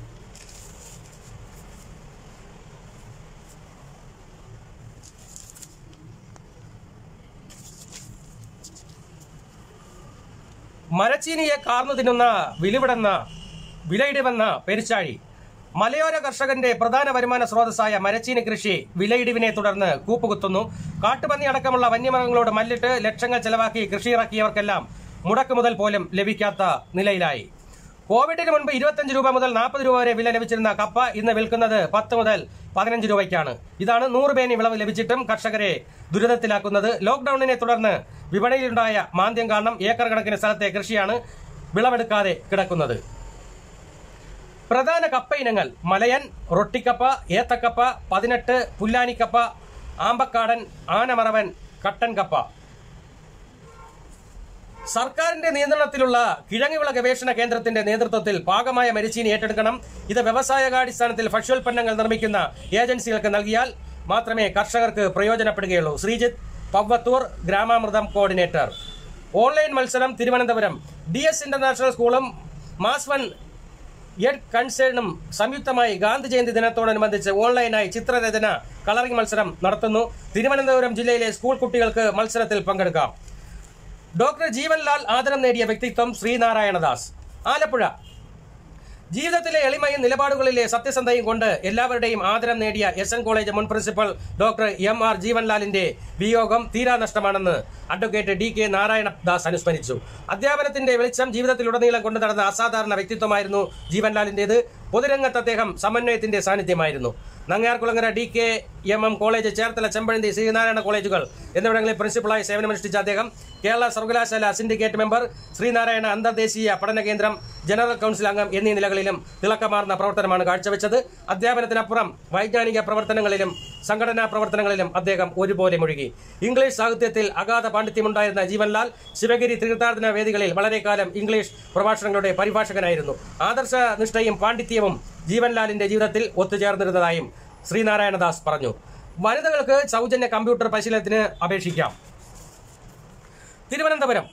മരച്ചീനിയെ കാർന്നു തിന്നുന്ന വിലുവിടുന്ന വിലയിടിവെന്ന പെരിച്ചാഴി മലയോര കർഷകന്റെ പ്രധാന വരുമാന സ്രോതസ്സായ മരച്ചീനി കൃഷി വിലയിടിവിനെ തുടർന്ന് കൂപ്പുകുത്തുന്നു കാട്ടുപന്നി അടക്കമുള്ള വന്യമൃഗങ്ങളോട് മല്ലിട്ട് ലക്ഷങ്ങൾ ചെലവാക്കി കൃഷി ഇറക്കിയവർക്കെല്ലാം മുടക്ക് മുതൽ പോലും ലഭിക്കാത്ത നിലയിലായി കോവിഡിന് മുൻപ് ഇരുപത്തഞ്ച് രൂപ മുതൽ നാൽപ്പത് രൂപ വരെ വില ലഭിച്ചിരുന്ന കപ്പ ഇന്ന് വിൽക്കുന്നത് പത്ത് മുതൽ പതിനഞ്ച് രൂപയ്ക്കാണ് ഇതാണ് നൂറ് പേനി വിളവ് ലഭിച്ചിട്ടും കർഷകരെ ദുരിതത്തിലാക്കുന്നത് ലോക്ഡൌണിനെ തുടർന്ന് വിപണിയിലുണ്ടായ മാന്ദ്യം കാരണം ഏക്കർ കണക്കിന് സ്ഥലത്തെ കൃഷിയാണ് വിളവെടുക്കാതെ കിടക്കുന്നത് പ്രധാന കപ്പ ഇനങ്ങൾ മലയൻ റൊട്ടിക്കപ്പ ഏത്തക്കപ്പ പതിനെട്ട് പുല്ലാനിക്കപ്പ ആമ്പക്കാടൻ ആനമറവൻ കട്ടൻ കപ്പ സർക്കാരിന്റെ നിയന്ത്രണത്തിലുള്ള കിഴങ്ങുവിള ഗവേഷണ കേന്ദ്രത്തിന്റെ നേതൃത്വത്തിൽ പാകമായ മരിച്ചീനി ഏറ്റെടുക്കണം ഇത് വ്യവസായകാടിസ്ഥാനത്തിൽ ഭക്ഷ്യോൽപ്പന്നങ്ങൾ നിർമ്മിക്കുന്ന ഏജൻസികൾക്ക് നൽകിയാൽ മാത്രമേ കർഷകർക്ക് പ്രയോജനപ്പെടുകയുള്ളൂ ശ്രീജിത്ത് പവ്വത്തൂർ ഗ്രാമാമൃതം കോർഡിനേറ്റർ ഓൺലൈൻ മത്സരം തിരുവനന്തപുരം ഡി എസ് ഇന്റർനാഷണൽ സ്കൂളും മാസ് വൺ എഡ് കൺസേണും സംയുക്തമായി ഗാന്ധി ജയന്തി ദിനത്തോടനുബന്ധിച്ച് ഓൺലൈനായി ചിത്രരചന കളറിംഗ് മത്സരം നടത്തുന്നു തിരുവനന്തപുരം ജില്ലയിലെ സ്കൂൾ കുട്ടികൾക്ക് മത്സരത്തിൽ പങ്കെടുക്കാം ഡോക്ടർ ജീവൻലാൽ ആദരം നേടിയ വ്യക്തിത്വം ശ്രീനാരായണദാസ് ആലപ്പുഴ ജീവിതത്തിലെ എളിമയും നിലപാടുകളിലെ സത്യസന്ധയും കൊണ്ട് എല്ലാവരുടെയും ആദരം നേടിയ എസ് എൻ കോളേജ് മുൻ പ്രിൻസിപ്പൽ ഡോക്ടർ എം ആർ ജീവൻലാലിന്റെ വിയോഗം തീരാനഷ്ടമാണെന്ന് അഡ്വക്കേറ്റ് ഡി കെ നാരായണദാസ് അനുസ്മരിച്ചു അധ്യാപനത്തിന്റെ വെളിച്ചം ജീവിതത്തിലുടനീളം കൊണ്ടു നടന്ന അസാധാരണ വ്യക്തിത്വമായിരുന്നു ജീവൻലാലിന്റേത് പൊതുരംഗത്ത് അദ്ദേഹം സമന്വയത്തിന്റെ സാന്നിധ്യമായിരുന്നു Nangiarkulangara D K M M college Cherthala Chempazhanthy Sreenarayana കോളേജുകൾ എന്നിവിടങ്ങളിൽ പ്രിൻസിപ്പളായി സേവനമനുഷ്ഠിച്ച അദ്ദേഹം കേരള സർവകലാശാല സിൻഡിക്കേറ്റ് മെമ്പർ ശ്രീനാരായണ അന്തർദേശീയ പഠന കേന്ദ്രം ജനറൽ കൌൺസിൽ അംഗം എന്നീ നിലകളിലും തിളക്കമാർന്ന പ്രവർത്തനമാണ് കാഴ്ചവെച്ചത് അധ്യാപനത്തിനപ്പുറം വൈജ്ഞാനിക പ്രവർത്തനങ്ങളിലും സംഘടനാ പ്രവർത്തനങ്ങളിലും അദ്ദേഹം ഒരുപോലെ മുഴുകി ഇംഗ്ലീഷ് സാഹിത്യത്തിൽ അഗാധ പാണ്ഡിത്യമുണ്ടായിരുന്ന ജീവൻലാൽ ശിവഗിരി തീർത്ഥാടന വേദികളിൽ വളരെ കാലം ഇംഗ്ലീഷ് പ്രഭാഷണങ്ങളുടെ പരിഭാഷകനായിരുന്നു ആദർശ നിഷ്ഠയും പാണ്ഡിത്യവും ജീവൻലാലിന്റെ ജീവിതത്തിൽ ഒത്തുചേർന്നിരുന്നതായും ശ്രീനാരായണദാസ് പറഞ്ഞു വനിതകൾക്ക് സൗജന്യ കമ്പ്യൂട്ടർ പരിശീലനത്തിന് അപേക്ഷിക്കാം തിരുവനന്തപുരം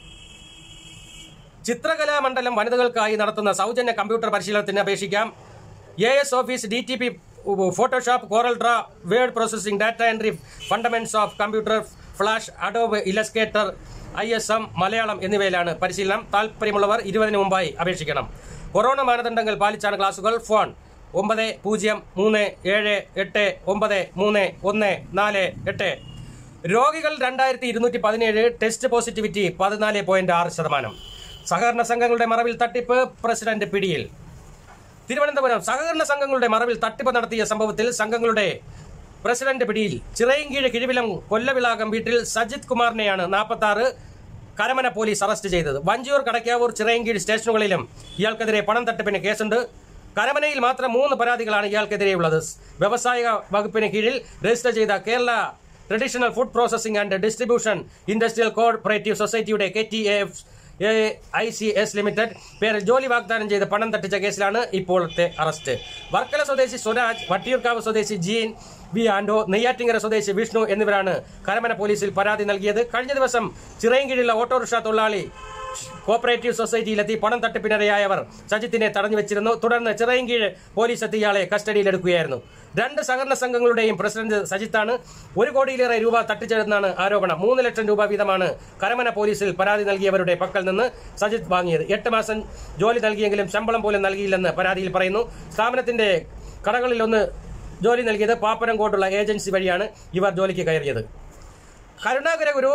ചിത്രകലാ മണ്ഡലം വനിതകൾക്കായി നടത്തുന്ന സൗജന്യ കമ്പ്യൂട്ടർ പരിശീലനത്തിന് അപേക്ഷിക്കാം A S office D T P Photoshop Corel draw word processing data entry fundamentals of computer Flash Adobe Illustrator I S M Malayalam എന്നിവയിലാണ് പരിശീലനം താല്പര്യമുള്ളവർ ഇരുപതിന് മുമ്പായി അപേക്ഷിക്കണം കൊറോണ മാനദണ്ഡങ്ങൾ പാലിച്ചാണ് ക്ലാസുകൾ ഫോൺ ഒമ്പത് പൂജ്യം മൂന്ന് ഏഴ് എട്ട് ഒമ്പത് മൂന്ന് ഒന്ന് നാല് എട്ട് രോഗികൾ രണ്ടായിരത്തി ഇരുന്നൂറ്റി പതിനേഴ് ടെസ്റ്റ് പോസിറ്റിവിറ്റി പതിനാല് പോയിന്റ് ആറ് ശതമാനം സഹകരണ സംഘങ്ങളുടെ മറവിൽ തട്ടിപ്പ് പ്രസിഡന്റ് പിടിയിൽ തിരുവനന്തപുരം സഹകരണ സംഘങ്ങളുടെ മറവിൽ തട്ടിപ്പ് നടത്തിയ സംഭവത്തിൽ സംഘങ്ങളുടെ പ്രസിഡന്റ് പിടിയിൽ ചിറയൻകീഴ് കിഴിവിലം കൊല്ലവിളാകം വീട്ടിൽ സജിത് കുമാറിനെയാണ് നാൽപ്പത്തി ആറ് കരമന പോലീസ് അറസ്റ്റ് ചെയ്തത് വഞ്ചിയൂർ കടക്കാവൂർ ചിറയൻകീഴ് സ്റ്റേഷനുകളിലും ഇയാൾക്കെതിരെ പണം തട്ടിപ്പിന് കേസുണ്ട് കരമനയിൽ മാത്രം മൂന്ന് പരാതികളാണ് ഇയാൾക്കെതിരെയുള്ളത് വ്യവസായ വകുപ്പിന് കീഴിൽ രജിസ്റ്റർ ചെയ്ത Kerala traditional food processing and distribution industrial cooperative സൊസൈറ്റിയുടെ K T F A I C S limited പേരിൽ ജോലി വാഗ്ദാനം ചെയ്ത് പണം തട്ടിച്ച കേസിലാണ് ഇപ്പോഴത്തെ അറസ്റ്റ് വർക്കല സ്വദേശി സ്വരാജ് വട്ടിയൂർക്കാവ് സ്വദേശി ജീൻ വി ആൻഡോ നെയ്യാറ്റിങ്കര സ്വദേശി വിഷ്ണു എന്നിവരാണ് കരമന പോലീസിൽ പരാതി നൽകിയത് കഴിഞ്ഞ ദിവസം ചിറയൻകീഴിലുള്ള ഓട്ടോറിക്ഷ തൊഴിലാളി കോപ്പറേറ്റീവ് സൊസൈറ്റിയിലെത്തി പണം തട്ടിപ്പിനിരയായവർ സജിത്തിനെ തടഞ്ഞു വെച്ചിരുന്നു തുടർന്ന് ചിറയൻകീഴ് പോലീസ് എത്തി ഇയാളെ കസ്റ്റഡിയിലെടുക്കുകയായിരുന്നു രണ്ട് സഹകരണ സംഘങ്ങളുടെയും പ്രസിഡന്റ് സജിത്താണ് ഒരു കോടിയിലേറെ രൂപ തട്ടിച്ചെടുത്താണ് ആരോപണം മൂന്ന് ലക്ഷം രൂപ വീതമാണ് കരമന പോലീസിൽ പരാതി നൽകിയവരുടെ പക്കൽ നിന്ന് സജിത്ത് വാങ്ങിയത് എട്ട് മാസം ജോലി നൽകിയെങ്കിലും ശമ്പളം പോലും നൽകിയില്ലെന്ന് പരാതിയിൽ പറയുന്നു സ്ഥാപനത്തിന്റെ കടകളിലൊന്ന് ജോലി നൽകിയത് പാപ്പനംകോട്ടുള്ള ഏജൻസി വഴിയാണ് ഇവർ ജോലിക്ക് കയറിയത് കരുണാകര ഗുരു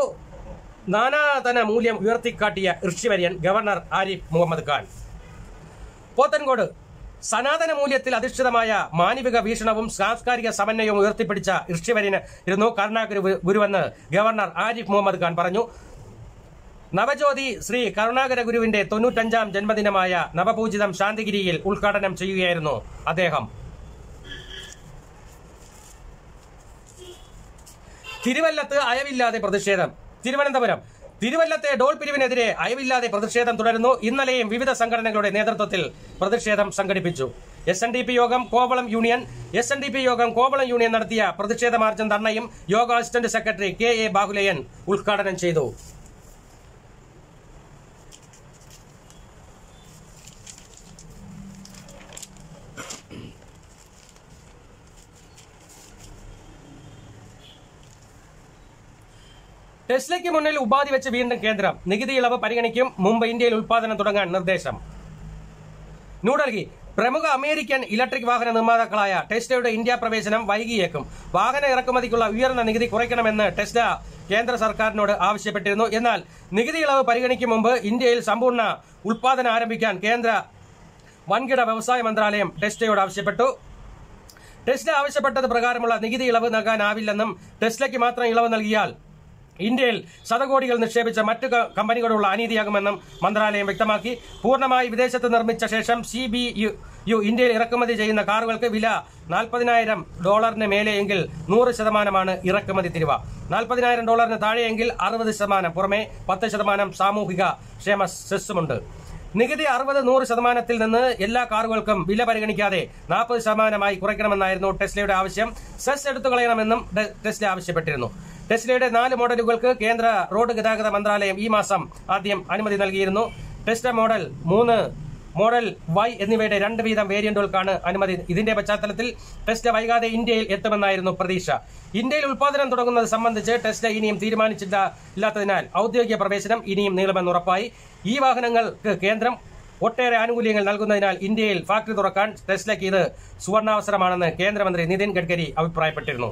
നാനാതന മൂല്യം ഉയർത്തിക്കാട്ടിയ ഋഷിവര്യൻ ഗവർണർ ആരിഫ് മുഹമ്മദ് ഖാൻ പോത്തൻകോട് സനാതന മൂല്യത്തിൽ അധിഷ്ഠിതമായ മാനവിക വീക്ഷണവും സാംസ്കാരിക സമന്വയവും ഉയർത്തിപ്പിടിച്ച ഋഷിവര്യന് ഇരുന്നു കരുണാകര ഗുരുവെന്ന് ഗവർണർ ആരിഫ് മുഹമ്മദ് ഖാൻ പറഞ്ഞു നവജ്യോതി ശ്രീ കരുണാകര ഗുരുവിന്റെ തൊണ്ണൂറ്റഞ്ചാം ജന്മദിനമായ നവപൂജിതം ശാന്തിഗിരിയിൽ ഉദ്ഘാടനം ചെയ്യുകയായിരുന്നു അദ്ദേഹം തിരുവല്ലത്ത് അയവില്ലാതെ പ്രതിഷേധം തിരുവനന്തപുരം തിരുവല്ലത്തെ ഡോൾ പിരിവിനെതിരെ അയവില്ലാതെ പ്രതിഷേധം തുടരുന്നു ഇന്നലെയും വിവിധ സംഘടനകളുടെ നേതൃത്വത്തിൽ പ്രതിഷേധം സംഘടിപ്പിച്ചു എസ് എൻ ഡി പി യോഗം Kovalam union S N D P യോഗം കോവളം യൂണിയൻ നടത്തിയ പ്രതിഷേധ മാർച്ചും ധർണയും യോഗ assistant secretary K A Bahuleyan ഉദ്ഘാടനം ചെയ്തു ടെസ്ലയ്ക്ക് മുന്നിൽ ഉപാധി വെച്ച് വീണ്ടും കേന്ദ്രം നികുതി ഇളവ് പരിഗണിക്കും മുമ്പ് ഇന്ത്യയിൽ ഉൽപാദനം തുടങ്ങാൻ നിർദ്ദേശം ന്യൂഡൽഹി പ്രമുഖ അമേരിക്കൻ ഇലക്ട്രിക് വാഹന നിർമ്മാതാക്കളായ ടെസ്ലയുടെ ഇന്ത്യ പ്രവേശനം വൈകിയേക്കും വാഹന ഇറക്കുമതിക്കുള്ള ഉയർന്ന നികുതി കുറയ്ക്കണമെന്ന് ടെസ്ല കേന്ദ്ര സർക്കാരിനോട് ആവശ്യപ്പെട്ടിരുന്നു എന്നാൽ നികുതി ഇളവ് പരിഗണിക്കും മുമ്പ് ഇന്ത്യയിൽ സമ്പൂർണ്ണ ഉൽപാദനം ആരംഭിക്കാൻ കേന്ദ്ര വൻകിട വ്യവസായ മന്ത്രാലയം ടെസ്ലയോട് ആവശ്യപ്പെട്ടു ടെസ്ല ആവശ്യപ്പെട്ടത് പ്രകാരമുള്ള നികുതി ഇളവ് നൽകാനാവില്ലെന്നും ടെസ്ലയ്ക്ക് മാത്രം ഇളവ് നൽകിയാൽ ഇന്ത്യയിൽ ശതകോടികൾ നിക്ഷേപിച്ച മറ്റു ക- കമ്പനികളോടുള്ള അനീതിയാകുമെന്നും മന്ത്രാലയം വ്യക്തമാക്കി പൂർണ്ണമായി വിദേശത്ത് നിർമ്മിച്ച ശേഷം സി ബി യു യു ഇന്ത്യയിൽ ഇറക്കുമതി ചെയ്യുന്ന കാറുകൾക്ക് വില നാൽപ്പതിനായിരം ഡോളറിന് മേലെയെങ്കിൽ നൂറ് ശതമാനമാണ് ഇറക്കുമതി തിരിവ നാൽപ്പതിനായിരം ഡോളറിന് താഴെയെങ്കിൽ അറുപത് ശതമാനം പുറമെ പത്ത് ശതമാനം സാമൂഹിക ക്ഷേമ സെസ്സുമുണ്ട് നികുതി അറുപത് നൂറ് ശതമാനത്തിൽ നിന്ന് എല്ലാ കാറുകൾക്കും വില പരിഗണിക്കാതെ നാൽപ്പത് ശതമാനമായി കുറയ്ക്കണമെന്നായിരുന്നു ടെസ്ലയുടെ ആവശ്യം സെസ് എടുത്തു കളയണമെന്നും ഡെ- ടെസ്ല ആവശ്യപ്പെട്ടിരുന്നു ടെസ്ലയുടെ നാല് മോഡലുകൾക്ക് കേന്ദ്ര റോഡ് ഗതാഗത മന്ത്രാലയം ഈ മാസം ആദ്യം അനുമതി നൽകിയിരുന്നു ടെസ്ല മോഡൽ മൂന്ന് മോഡൽ വൈ എന്നിവയുടെ രണ്ട് വീതം വേരിയന്റുകൾക്കാണ് അനുമതി ഇതിന്റെ പശ്ചാത്തലത്തിൽ ടെസ്ല വൈകാതെ ഇന്ത്യയിൽ എത്തുമെന്നായിരുന്നു പ്രതീക്ഷ ഇന്ത്യയിൽ ഉൽപാദനം തുടങ്ങുന്നത് സംബന്ധിച്ച് ടെസ്ല ഇനിയും തീരുമാനിച്ചില്ല ഇല്ലാത്തതിനാൽ ഔദ്യോഗിക പ്രവേശനം ഇനിയും നീളുമെന്ന് ഉറപ്പായി ഈ വാഹനങ്ങൾക്ക് കേന്ദ്രം ഒട്ടേറെ ആനുകൂല്യങ്ങൾ നൽകുന്നതിനാൽ ഇന്ത്യയിൽ ഫാക്ടറി തുറക്കാൻ ടെസ്ലയ്ക്ക് ഇത് സുവർണാവസരമാണെന്ന് കേന്ദ്രമന്ത്രി നിതിൻ ഗഡ്കരി അഭിപ്രായപ്പെട്ടിരുന്നു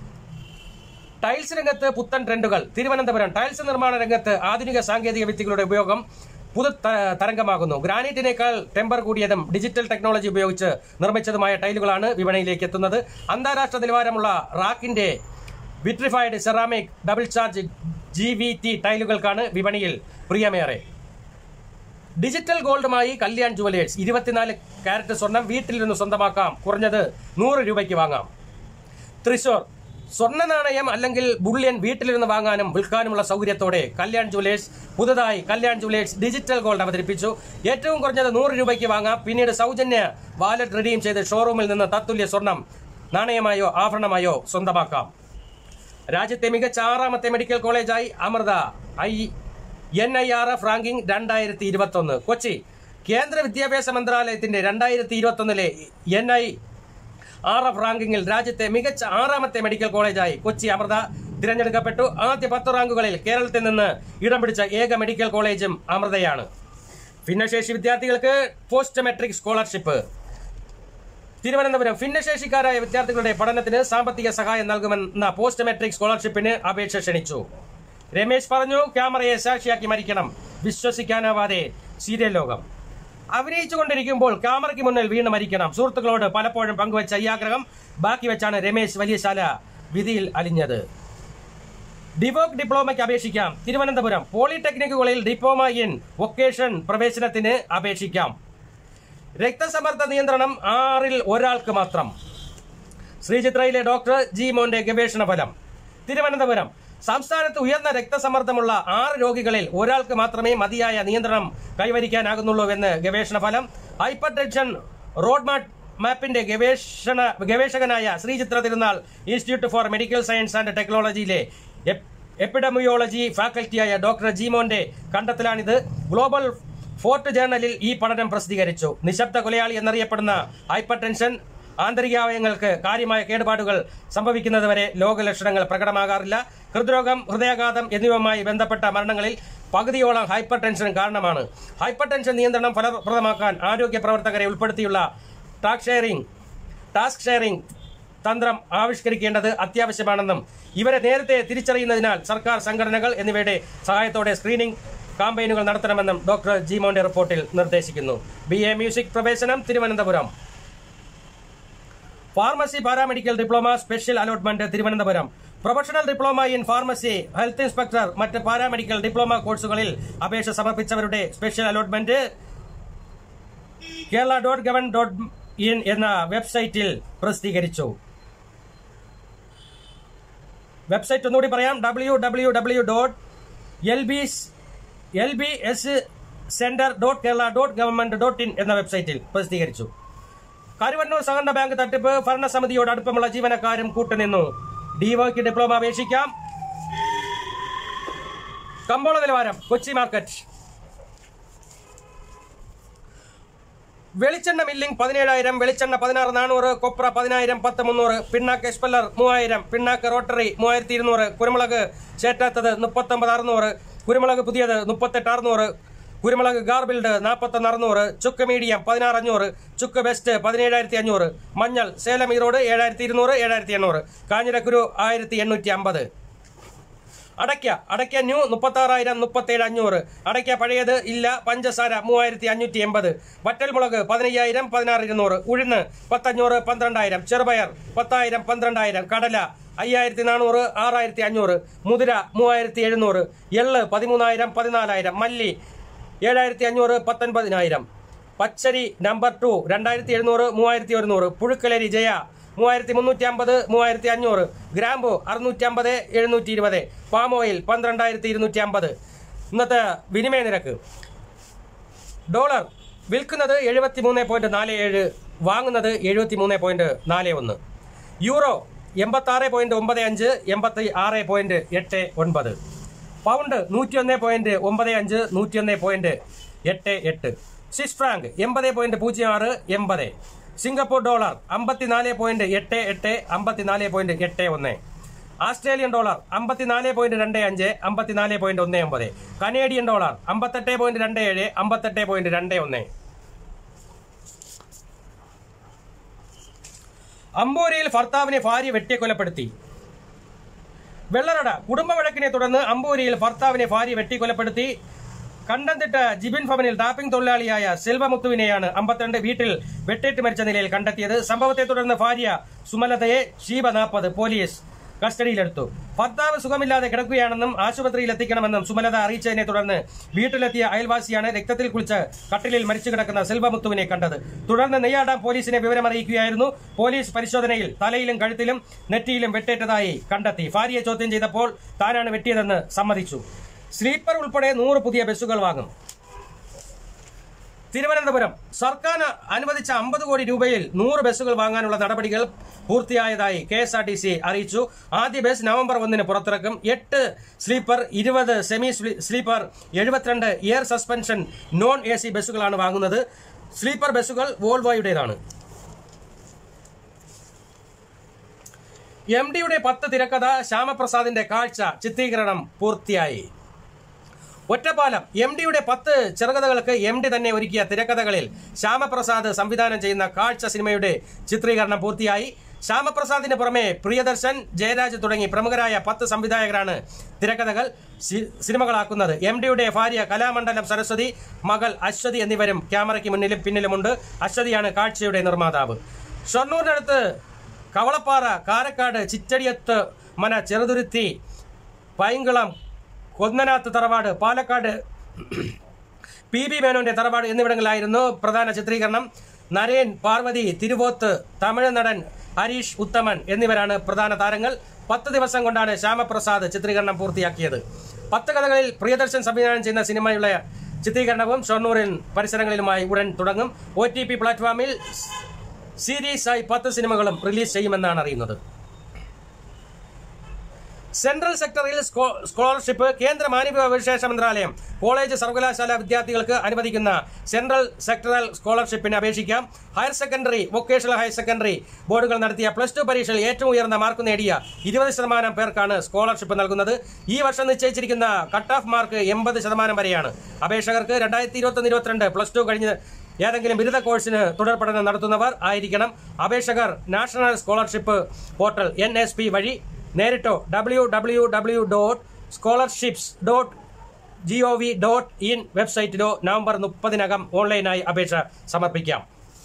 ടൈൽസ് രംഗത്ത് പുത്തൻ ട്രെൻഡുകൾ തിരുവനന്തപുരം ടൈൽസ് നിർമ്മാണ രംഗത്ത് ആധുനിക സാങ്കേതിക വിദ്യകളുടെ ഉപയോഗം പുതു ത- തരംഗമാകുന്നു ഗ്രാനൈറ്റിനേക്കാൾ ടെമ്പർ കൂടിയതും ഡിജിറ്റൽ ടെക്നോളജി ഉപയോഗിച്ച് നിർമ്മിച്ചതുമായ ടൈലുകളാണ് വിപണിയിലേക്ക് എത്തുന്നത് അന്താരാഷ്ട്ര നിലവാരമുള്ള റാക്കിന്റെ vitrified ceramic double charge G V T ടൈലുകൾക്കാണ് വിപണിയിൽ പ്രിയമേറെ ഡിജിറ്റൽ ഗോൾഡുമായി കല്യാൺ ജുവലേഴ്സ് ഇരുപത്തിനാല് കാരറ്റ് സ്വർണം വീട്ടിൽ നിന്ന് സ്വന്തമാക്കാം കുറഞ്ഞത് നൂറ് രൂപയ്ക്ക് വാങ്ങാം തൃശൂർ സ്വർണ്ണ നാണയം അല്ലെങ്കിൽ ബുള്ളിയൻ വീട്ടിലിരുന്ന് വാങ്ങാനും വിൽക്കാനുമുള്ള സൗകര്യത്തോടെ കല്യാൺ ജുവലേഴ്സ് പുതുതായി കല്യാൺ ജുവലേഴ്സ് ഡിജിറ്റൽ ഗോൾഡ് അവതരിപ്പിച്ചു ഏറ്റവും കുറഞ്ഞത് നൂറ് രൂപയ്ക്ക് വാങ്ങാം പിന്നീട് സൗജന്യ വാലറ്റ് റിഡീം ചെയ്ത് ഷോറൂമിൽ നിന്ന് തത്തുല്യ സ്വർണം നാണയമായോ ആഭരണമായോ സ്വന്തമാക്കാം രാജ്യത്തെ മികച്ച ആറാമത്തെ മെഡിക്കൽ കോളേജായി Amrita I N I R F ranking രണ്ടായിരത്തി ഇരുപത്തി ഒന്ന് കൊച്ചി കേന്ദ്ര വിദ്യാഭ്യാസ മന്ത്രാലയത്തിന്റെ രണ്ടായിരത്തി ഇരുപത്തി ഒന്നിലെ എൻ ഐ ആർ എഫ് റാങ്കിങ്ങിൽ രാജ്യത്തെ മികച്ച ആറാമത്തെ മെഡിക്കൽ കോളേജായി കൊച്ചി അമൃത തിരഞ്ഞെടുക്കപ്പെട്ടു ആദ്യ പത്ത് റാങ്കുകളിൽ കേരളത്തിൽ നിന്ന് ഇടം പിടിച്ച ഏക മെഡിക്കൽ കോളേജും അമൃതയാണ് ഭിന്നശേഷി വിദ്യാർത്ഥികൾക്ക് പോസ്റ്റ് മെട്രിക് സ്കോളർഷിപ്പ് തിരുവനന്തപുരം ഭിന്നശേഷിക്കാരായ വിദ്യാർത്ഥികളുടെ പഠനത്തിന് സാമ്പത്തിക സഹായം നൽകുമെന്ന പോസ്റ്റ് മെട്രിക് സ്കോളർഷിപ്പിന് അപേക്ഷ ക്ഷണിച്ചു രമേശ് പറഞ്ഞു ക്യാമറയെ സാക്ഷിയാക്കി മരിക്കണം വിശ്വസിക്കാനാവാതെ സീരിയൽ ലോകം അഭിനയിച്ചുകൊണ്ടിരിക്കുമ്പോൾ ക്യാമറയ്ക്ക് മുന്നിൽ വീണ് മരിക്കണം സുഹൃത്തുക്കളോട് പലപ്പോഴും പങ്കുവച്ച ഈ ആഗ്രഹം ബാക്കി വെച്ചാണ് രമേശ് വലിയശാല വിധിയിൽ അലിഞ്ഞത് ഡിവോക് ഡിപ്ലോമയ്ക്ക് അപേക്ഷിക്കാം തിരുവനന്തപുരം പോളിടെക്നിക്കുകളിൽ ഡിപ്ലോമ ഇൻ വൊക്കേഷൻ പ്രവേശനത്തിന് അപേക്ഷിക്കാം രക്തസമ്മർദ്ദ നിയന്ത്രണം ആറിൽ ഒരാൾക്ക് മാത്രം ശ്രീചിത്രയിലെ ഡോക്ടർ ജി മോന്റെ ഗവേഷണ ഫലം തിരുവനന്തപുരം സംസ്ഥാനത്ത് ഉയർന്ന രക്തസമ്മർദ്ദമുള്ള ആറ് രോഗികളിൽ ഒരാൾക്ക് മാത്രമേ മതിയായ നിയന്ത്രണം കൈവരിക്കാനാകുന്നുള്ളൂവെന്ന് ഗവേഷണ ഫലം ഹൈപ്പർ ടെൻഷൻ റോഡ് മാപ്പ് മാപ്പിന്റെ ഗവേഷണ ഗവേഷകനായ ശ്രീചിത്ര തിരുനാൾ institute four medical science and ടെക്നോളജിയിലെ എപ്- എപ്പിഡമിയോളജി ഫാക്കൽറ്റിയായ ഡോക്ടർ ജീമോന്റെ കണ്ടെത്തലാണിത് ഗ്ലോബൽ ഫോർട്ട് ജേർണലിൽ ഈ പഠനം പ്രസിദ്ധീകരിച്ചു നിശബ്ദ കൊലയാളി എന്നറിയപ്പെടുന്ന ഹൈപ്പർ ടെൻഷൻ ആന്തരികാവയങ്ങൾക്ക് കാര്യമായ കേടുപാടുകൾ സംഭവിക്കുന്നതുവരെ ലോകലക്ഷണങ്ങൾ പ്രകടമാകാറില്ല ഹൃദ്രോഗം ഹൃദയാഘാതം എന്നിവയുമായി ബന്ധപ്പെട്ട മരണങ്ങളിൽ പകുതിയോളം ഹൈപ്പർ ടെൻഷൻ കാരണമാണ് ഹൈപ്പർ ടെൻഷൻ നിയന്ത്രണം ഫലപ്രദമാക്കാൻ ആരോഗ്യ പ്രവർത്തകരെ ഉൾപ്പെടുത്തിയുള്ള ടാസ്ക് ഷെയറിംഗ് ടാസ്ക് ഷെയറിംഗ് തന്ത്രം ആവിഷ്കരിക്കേണ്ടത് അത്യാവശ്യമാണെന്നും ഇവരെ നേരത്തെ തിരിച്ചറിയുന്നതിനാൽ സർക്കാർ സംഘടനകൾ എന്നിവയുടെ സഹായത്തോടെ സ്ക്രീനിംഗ് കാമ്പയിനുകൾ നടത്തണമെന്നും ഡോക്ടർ ജിമോന്റെ റിപ്പോർട്ടിൽ നിർദ്ദേശിക്കുന്നു ബി എ മ്യൂസിക് പ്രവേശനം Thiruvananthapuram pharmacy paramedical diploma special allotment Thiruvananthapuram professional diploma in pharmacy health inspector മറ്റ് പാരാമെഡിക്കൽ ഡിപ്ലോമ കോഴ്സുകളിൽ അപേക്ഷ സമർപ്പിച്ചവരുടെ special allotment Kerala dot gov dot in എന്ന വെബ്സൈറ്റിൽ പ്രസിദ്ധീകരിച്ചു വെബ്സൈറ്റ് ഒന്നുകൂടി പറയാം W W W dot L B L B S centre dot Kerala dot government dot in എന്ന വെബ്സൈറ്റിൽ പ്രസിദ്ധീകരിച്ചു കരുവന്നൂർ സഹകരണ ബാങ്ക് തട്ടിപ്പ് ഭരണസമിതിയോട് അടുപ്പമുള്ള ജീവനക്കാരും കൂട്ടുനിന്നു ഡിവോയ്ക്ക് ഡിപ്ലോമ അപേക്ഷിക്കാം കമ്പോള നിലവാരം കൊച്ചി മാർക്കറ്റ് വെളിച്ചെണ്ണ മില്ലിംഗ് പതിനേഴായിരം വെളിച്ചെണ്ണ പതിനാറ് നാനൂറ് കൊപ്ര പതിനായിരം പത്ത് മുന്നൂറ് പിണ്ണാക്ക് എസ്പെല്ലർ മൂവായിരം പിണ്ണാക്ക് റോട്ടറി മൂവായിരത്തി ഇരുന്നൂറ് കുരുമുളക് ചേറ്റാത്തത് മുപ്പത്തൊമ്പത് അറുന്നൂറ് കുരുമുളക് പുതിയത് മുപ്പത്തെട്ട് അറുന്നൂറ് കുരുമുളക് ഗാർബിൾഡ് നാൽപ്പത്തൊന്ന് അറുന്നൂറ് ചുക്ക് മീഡിയം പതിനാറ് അഞ്ഞൂറ് ചുക്ക് ബെസ്റ്റ് പതിനേഴായിരത്തി അഞ്ഞൂറ് മഞ്ഞൾ സേലം ഈറോഡ് ഏഴായിരത്തി ഇരുന്നൂറ് ഏഴായിരത്തി എണ്ണൂറ് കാഞ്ഞിരക്കുരു ആയിരത്തി എണ്ണൂറ്റി അമ്പത് അടയ്ക്ക അടയ്ക്ക ന്യൂ മുപ്പത്തി ആറായിരം മുപ്പത്തേഴ് അഞ്ഞൂറ് അടയ്ക്ക പഴയത് ഇല്ല പഞ്ചസാര മൂവായിരത്തി അഞ്ഞൂറ്റി എൺപത് വറ്റൽമുളക് പതിനയ്യായിരം പതിനാറ് ഇരുന്നൂറ് ഉഴുന്ന് പത്തഞ്ഞൂറ് പന്ത്രണ്ടായിരം ചെറുപയർ പത്തായിരം പന്ത്രണ്ടായിരം കടല അയ്യായിരത്തി നാനൂറ് ആറായിരത്തി അഞ്ഞൂറ് മുതിര മൂവായിരത്തി എഴുന്നൂറ് എള്ള് പതിമൂന്നായിരം പതിനാലായിരം മല്ലി ഏഴായിരത്തി അഞ്ഞൂറ് പത്തൊൻപതിനായിരം പച്ചരി നമ്പർ ടു രണ്ടായിരത്തി എഴുന്നൂറ് മൂവായിരത്തി ഒരുന്നൂറ് പുഴുക്കലരി ജയ മൂവായിരത്തി മുന്നൂറ്റി അമ്പത് മൂവായിരത്തി അഞ്ഞൂറ് ഗ്രാമ്പു അറുന്നൂറ്റി അമ്പത് എഴുന്നൂറ്റി ഇരുപത് പാം ഓയിൽ പന്ത്രണ്ടായിരത്തി ഇരുന്നൂറ്റി അമ്പത് ഇന്നത്തെ വിനിമയ നിരക്ക് ഡോളർ വിൽക്കുന്നത് എഴുപത്തി മൂന്ന് പോയിന്റ് നാല് ഏഴ് വാങ്ങുന്നത് എഴുപത്തി മൂന്ന് പോയിന്റ് നാല് ഒന്ന് യൂറോ എൺപത്തി ആറ് പോയിന്റ് ഒമ്പത് അഞ്ച് എൺപത്തി ആറ് പോയിന്റ് എട്ട് ഒൻപത് പൗണ്ട് നൂറ്റി ഒന്ന് പോയിന്റ് ഒമ്പത് അഞ്ച് നൂറ്റി ഒന്ന് പോയിന്റ് എട്ട് എട്ട് സ്വിസ് ഫ്രാങ്ക് എൺപത് പോയിന്റ് പൂജ്യം ആറ് എൺപത് സിംഗപ്പൂർ ഡോളർ അമ്പത്തിനാല് പോയിന്റ് എട്ട് എട്ട് അമ്പത്തിനാല് പോയിന്റ് എട്ട് ഒന്ന് ആസ്ട്രേലിയൻ ഡോളർ അമ്പത്തിനാല് പോയിന്റ് രണ്ട് അഞ്ച് അമ്പത്തിനാല് പോയിന്റ് ഒന്ന് ഒമ്പത് കനേഡിയൻ ഡോളർ അമ്പത്തെട്ട് പോയിന്റ് രണ്ട് ഏഴ് അമ്പത്തെട്ട് പോയിന്റ് രണ്ട് ഒന്ന് അമ്പൂരിയിൽ ഭർത്താവിനെ ഭാര്യ വെട്ടിക്കൊലപ്പെടുത്തി വെള്ളറട കുടുംബ വഴക്കിനെ തുടർന്ന് അമ്പൂരിയിൽ ഭർത്താവിനെ ഭാര്യ വെട്ടിക്കൊലപ്പെടുത്തി കണ്ടംതിട്ട ജിബിൻ ഭവനിൽ ടാപ്പിംഗ് തൊഴിലാളിയായ സെൽവമുത്തുവിനെയാണ് അമ്പത്തിരണ്ട് വീട്ടിൽ വെട്ടേറ്റ് മരിച്ച നിലയിൽ കണ്ടെത്തിയത് സംഭവത്തെ തുടർന്ന് ഭാര്യ സുമലതയെ ഷീബ നാൽപ്പത് പോലീസ് കസ്റ്റഡിയിലെടുത്തു ഭർത്താവ് സുഖമില്ലാതെ കിടക്കുകയാണെന്നും ആശുപത്രിയിൽ എത്തിക്കണമെന്നും സുമലത അറിയിച്ചതിനെ തുടർന്ന് വീട്ടിലെത്തിയ അയൽവാസിയാണ് രക്തത്തിൽ കുളിച്ച് കട്ടിലിൽ മരിച്ചു കിടക്കുന്ന സെൽവമുത്തുവിനെ കണ്ടത് തുടർന്ന് നെയ്യാടാം പോലീസിനെ വിവരമറിയിക്കുകയായിരുന്നു പോലീസ് പരിശോധനയിൽ തലയിലും കഴുത്തിലും നെറ്റിയിലും വെട്ടേറ്റതായി കണ്ടെത്തി ഭാര്യയെ ചോദ്യം ചെയ്തപ്പോൾ താനാണ് വെട്ടിയതെന്ന് സമ്മതിച്ചു സ്ലീപ്പർ ഉൾപ്പെടെ നൂറ് പുതിയ ബസ്സുകൾ വാങ്ങും തിരുവനന്തപുരം സർക്കാർ അനുവദിച്ച അമ്പത് കോടി രൂപയിൽ നൂറ് ബസ്സുകൾ വാങ്ങാനുള്ള നടപടികൾ പൂർത്തിയായതായി K S R T C അറിയിച്ചു ആദ്യ ബസ് നവംബർ ഒന്നിന് പുറത്തിറക്കും എട്ട് സ്ലീപ്പർ ഇരുപത് സെമി സ്ലീ- സ്ലീപ്പർ എഴുപത്തിരണ്ട് air suspension non A C ബസ്സുകളാണ് വാങ്ങുന്നത് സ്ലീപ്പർ ബസ്സുകൾ വോൾവോയുടേതാണ് എം ഡിയുടെ പത്ത് തിരക്കഥ ശ്യാമപ്രസാദിന്റെ കാഴ്ച ചിത്രീകരണം പൂർത്തിയായി ഒറ്റപ്പാലം എം ഡിയുടെ പത്ത് ചെറുകഥകൾക്ക് എം ഡി തന്നെ ഒരുക്കിയ തിരക്കഥകളിൽ ശ്യാമപ്രസാദ് സംവിധാനം ചെയ്യുന്ന കാഴ്ച സിനിമയുടെ ചിത്രീകരണം പൂർത്തിയായി ശ്യാമപ്രസാദിന് പുറമെ പ്രിയദർശൻ ജയരാജ് തുടങ്ങി പ്രമുഖരായ പത്ത് സംവിധായകരാണ് തിരക്കഥകൾ സി- സിനിമകളാക്കുന്നത് എം ഡിയുടെ ഭാര്യ കലാമണ്ഡലം സരസ്വതി മകൾ അശ്വതി എന്നിവരും ക്യാമറയ്ക്ക് മുന്നിലും പിന്നിലുമുണ്ട് അശ്വതിയാണ് കാഴ്ചയുടെ നിർമ്മാതാവ് ഷൊർണൂരിനടുത്ത് കവളപ്പാറ കാരക്കാട് ചിറ്റടിയത്ത് മന ചെറുതുരുത്തി പൈങ്കുളം കൊന്നനാത്ത് തറവാട് പാലക്കാട് പി ബി മേനോന്റെ തറവാട് എന്നിവിടങ്ങളിലായിരുന്നു പ്രധാന ചിത്രീകരണം നരേൻ പാർവതി തിരുവോത്ത് തമിഴ് നടൻ ഹരീഷ് ഉത്തമൻ എന്നിവരാണ് പ്രധാന താരങ്ങൾ പത്ത് ദിവസം കൊണ്ടാണ് ശ്യാമപ്രസാദ് ചിത്രീകരണം പൂർത്തിയാക്കിയത് പത്ത് കഥകളിൽ പ്രിയദർശൻ സംവിധാനം ചെയ്യുന്ന സിനിമയുള്ള ചിത്രീകരണവും ഷൊർണൂരിൽ പരിസരങ്ങളിലുമായി ഉടൻ തുടങ്ങും ഒ ടി പി പ്ലാറ്റ്ഫോമിൽ സീരീസായി പത്ത് സിനിമകളും റിലീസ് ചെയ്യുമെന്നാണ് അറിയുന്നത് സെൻട്രൽ സെക്ടറിൽ സ്കോ- സ്കോളർഷിപ്പ് കേന്ദ്ര മാനവികവിശേഷ മന്ത്രാലയം കോളേജ് സർവകലാശാല വിദ്യാർത്ഥികൾക്ക് അനുവദിക്കുന്ന സെൻട്രൽ സെക്ടറൽ സ്കോളർഷിപ്പിന് അപേക്ഷിക്കാം higher secondary vocational higher secondary ബോർഡുകൾ നടത്തിയ പ്ലസ് ടു പരീക്ഷയിൽ ഏറ്റവും ഉയർന്ന മാർക്ക് നേടിയ ഇരുപത് ശതമാനം പേർക്കാണ് സ്കോളർഷിപ്പ് നൽകുന്നത് ഈ വർഷം നിശ്ചയിച്ചിരിക്കുന്ന കട്ട് ഓഫ് മാർക്ക് എൺപത് ശതമാനം വരെയാണ് അപേക്ഷകർക്ക് രണ്ടായിരത്തി ഇരുപത്തൊന്ന് ഇരുപത്തിരണ്ട് പ്ലസ് ടു കഴിഞ്ഞ് ഏതെങ്കിലും ബിരുദ കോഴ്സിന് തുടർ പഠനം നടത്തുന്നവർ ആയിരിക്കണം അപേക്ഷകർ national scholarship portal N S P വഴി നേരിട്ടോ W W W dot scholarships dot G O V dot in വെബ്സൈറ്റിലോ നവംബർ മുപ്പതിനകം ഓൺലൈനായി അപേക്ഷ സമർപ്പിക്കാം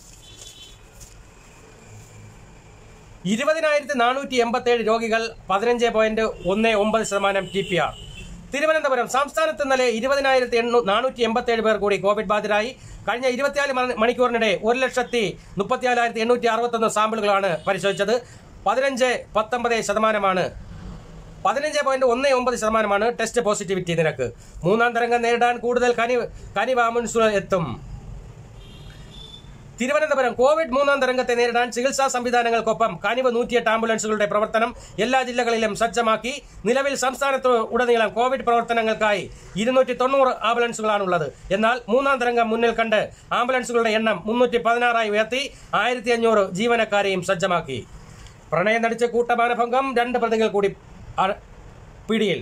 ഇരുപതിനായിരത്തി നാനൂറ്റി എൺപത്തേഴ് രോഗികൾ പതിനഞ്ച് പോയിന്റ് ഒന്ന് ഒമ്പത് ശതമാനം ടി പി ആർ തിരുവനന്തപുരം സംസ്ഥാനത്ത് ഇന്നലെ ഇരുപതിനായിരത്തി എണ്ണൂ നാനൂറ്റി എൺപത്തേഴ് പേർ കൂടി കോവിഡ് ബാധിതരായി കഴിഞ്ഞ ഇരുപത്തിനാല് മണി- മണിക്കൂറിനിടെ ഒരു ലക്ഷത്തി മുപ്പത്തിനാലായിരത്തി എണ്ണൂറ്റി അറുപത്തൊന്ന് സാമ്പിളുകളാണ് പരിശോധിച്ചത് പതിനഞ്ച് പത്തൊമ്പത് ശതമാനമാണ് പതിനഞ്ച് പോയിന്റ് ഒന്ന് ഒമ്പത് ശതമാനമാണ് ടെസ്റ്റ് പോസിറ്റിവിറ്റി നിരക്ക് മൂന്നാം തരംഗം നേരിടാൻ കൂടുതൽ കനി കനിവാമുൻസുകൾ എത്തും തിരുവനന്തപുരം കോവിഡ് മൂന്നാം തരംഗത്തെ നേരിടാൻ ചികിത്സാ സംവിധാനങ്ങൾക്കൊപ്പം കനിവ് നൂറ്റിയെട്ട് ആംബുലൻസുകളുടെ പ്രവർത്തനം എല്ലാ ജില്ലകളിലും സജ്ജമാക്കി നിലവിൽ സംസ്ഥാനത്ത് ഉടനീളം കോവിഡ് പ്രവർത്തനങ്ങൾക്കായി ഇരുന്നൂറ്റി തൊണ്ണൂറ് ആംബുലൻസുകളാണുള്ളത് എന്നാൽ മൂന്നാം തരംഗം മുന്നിൽ കണ്ട് ആംബുലൻസുകളുടെ എണ്ണം മുന്നൂറ്റി പതിനാറായി ഉയർത്തി ആയിരത്തി അഞ്ഞൂറ് ജീവനക്കാരെയും സജ്ജമാക്കി പ്രണയം നടിച്ച കൂട്ടമാനഭംഗം രണ്ട് പ്രതികൾ കൂടി അ- പിടിയിൽ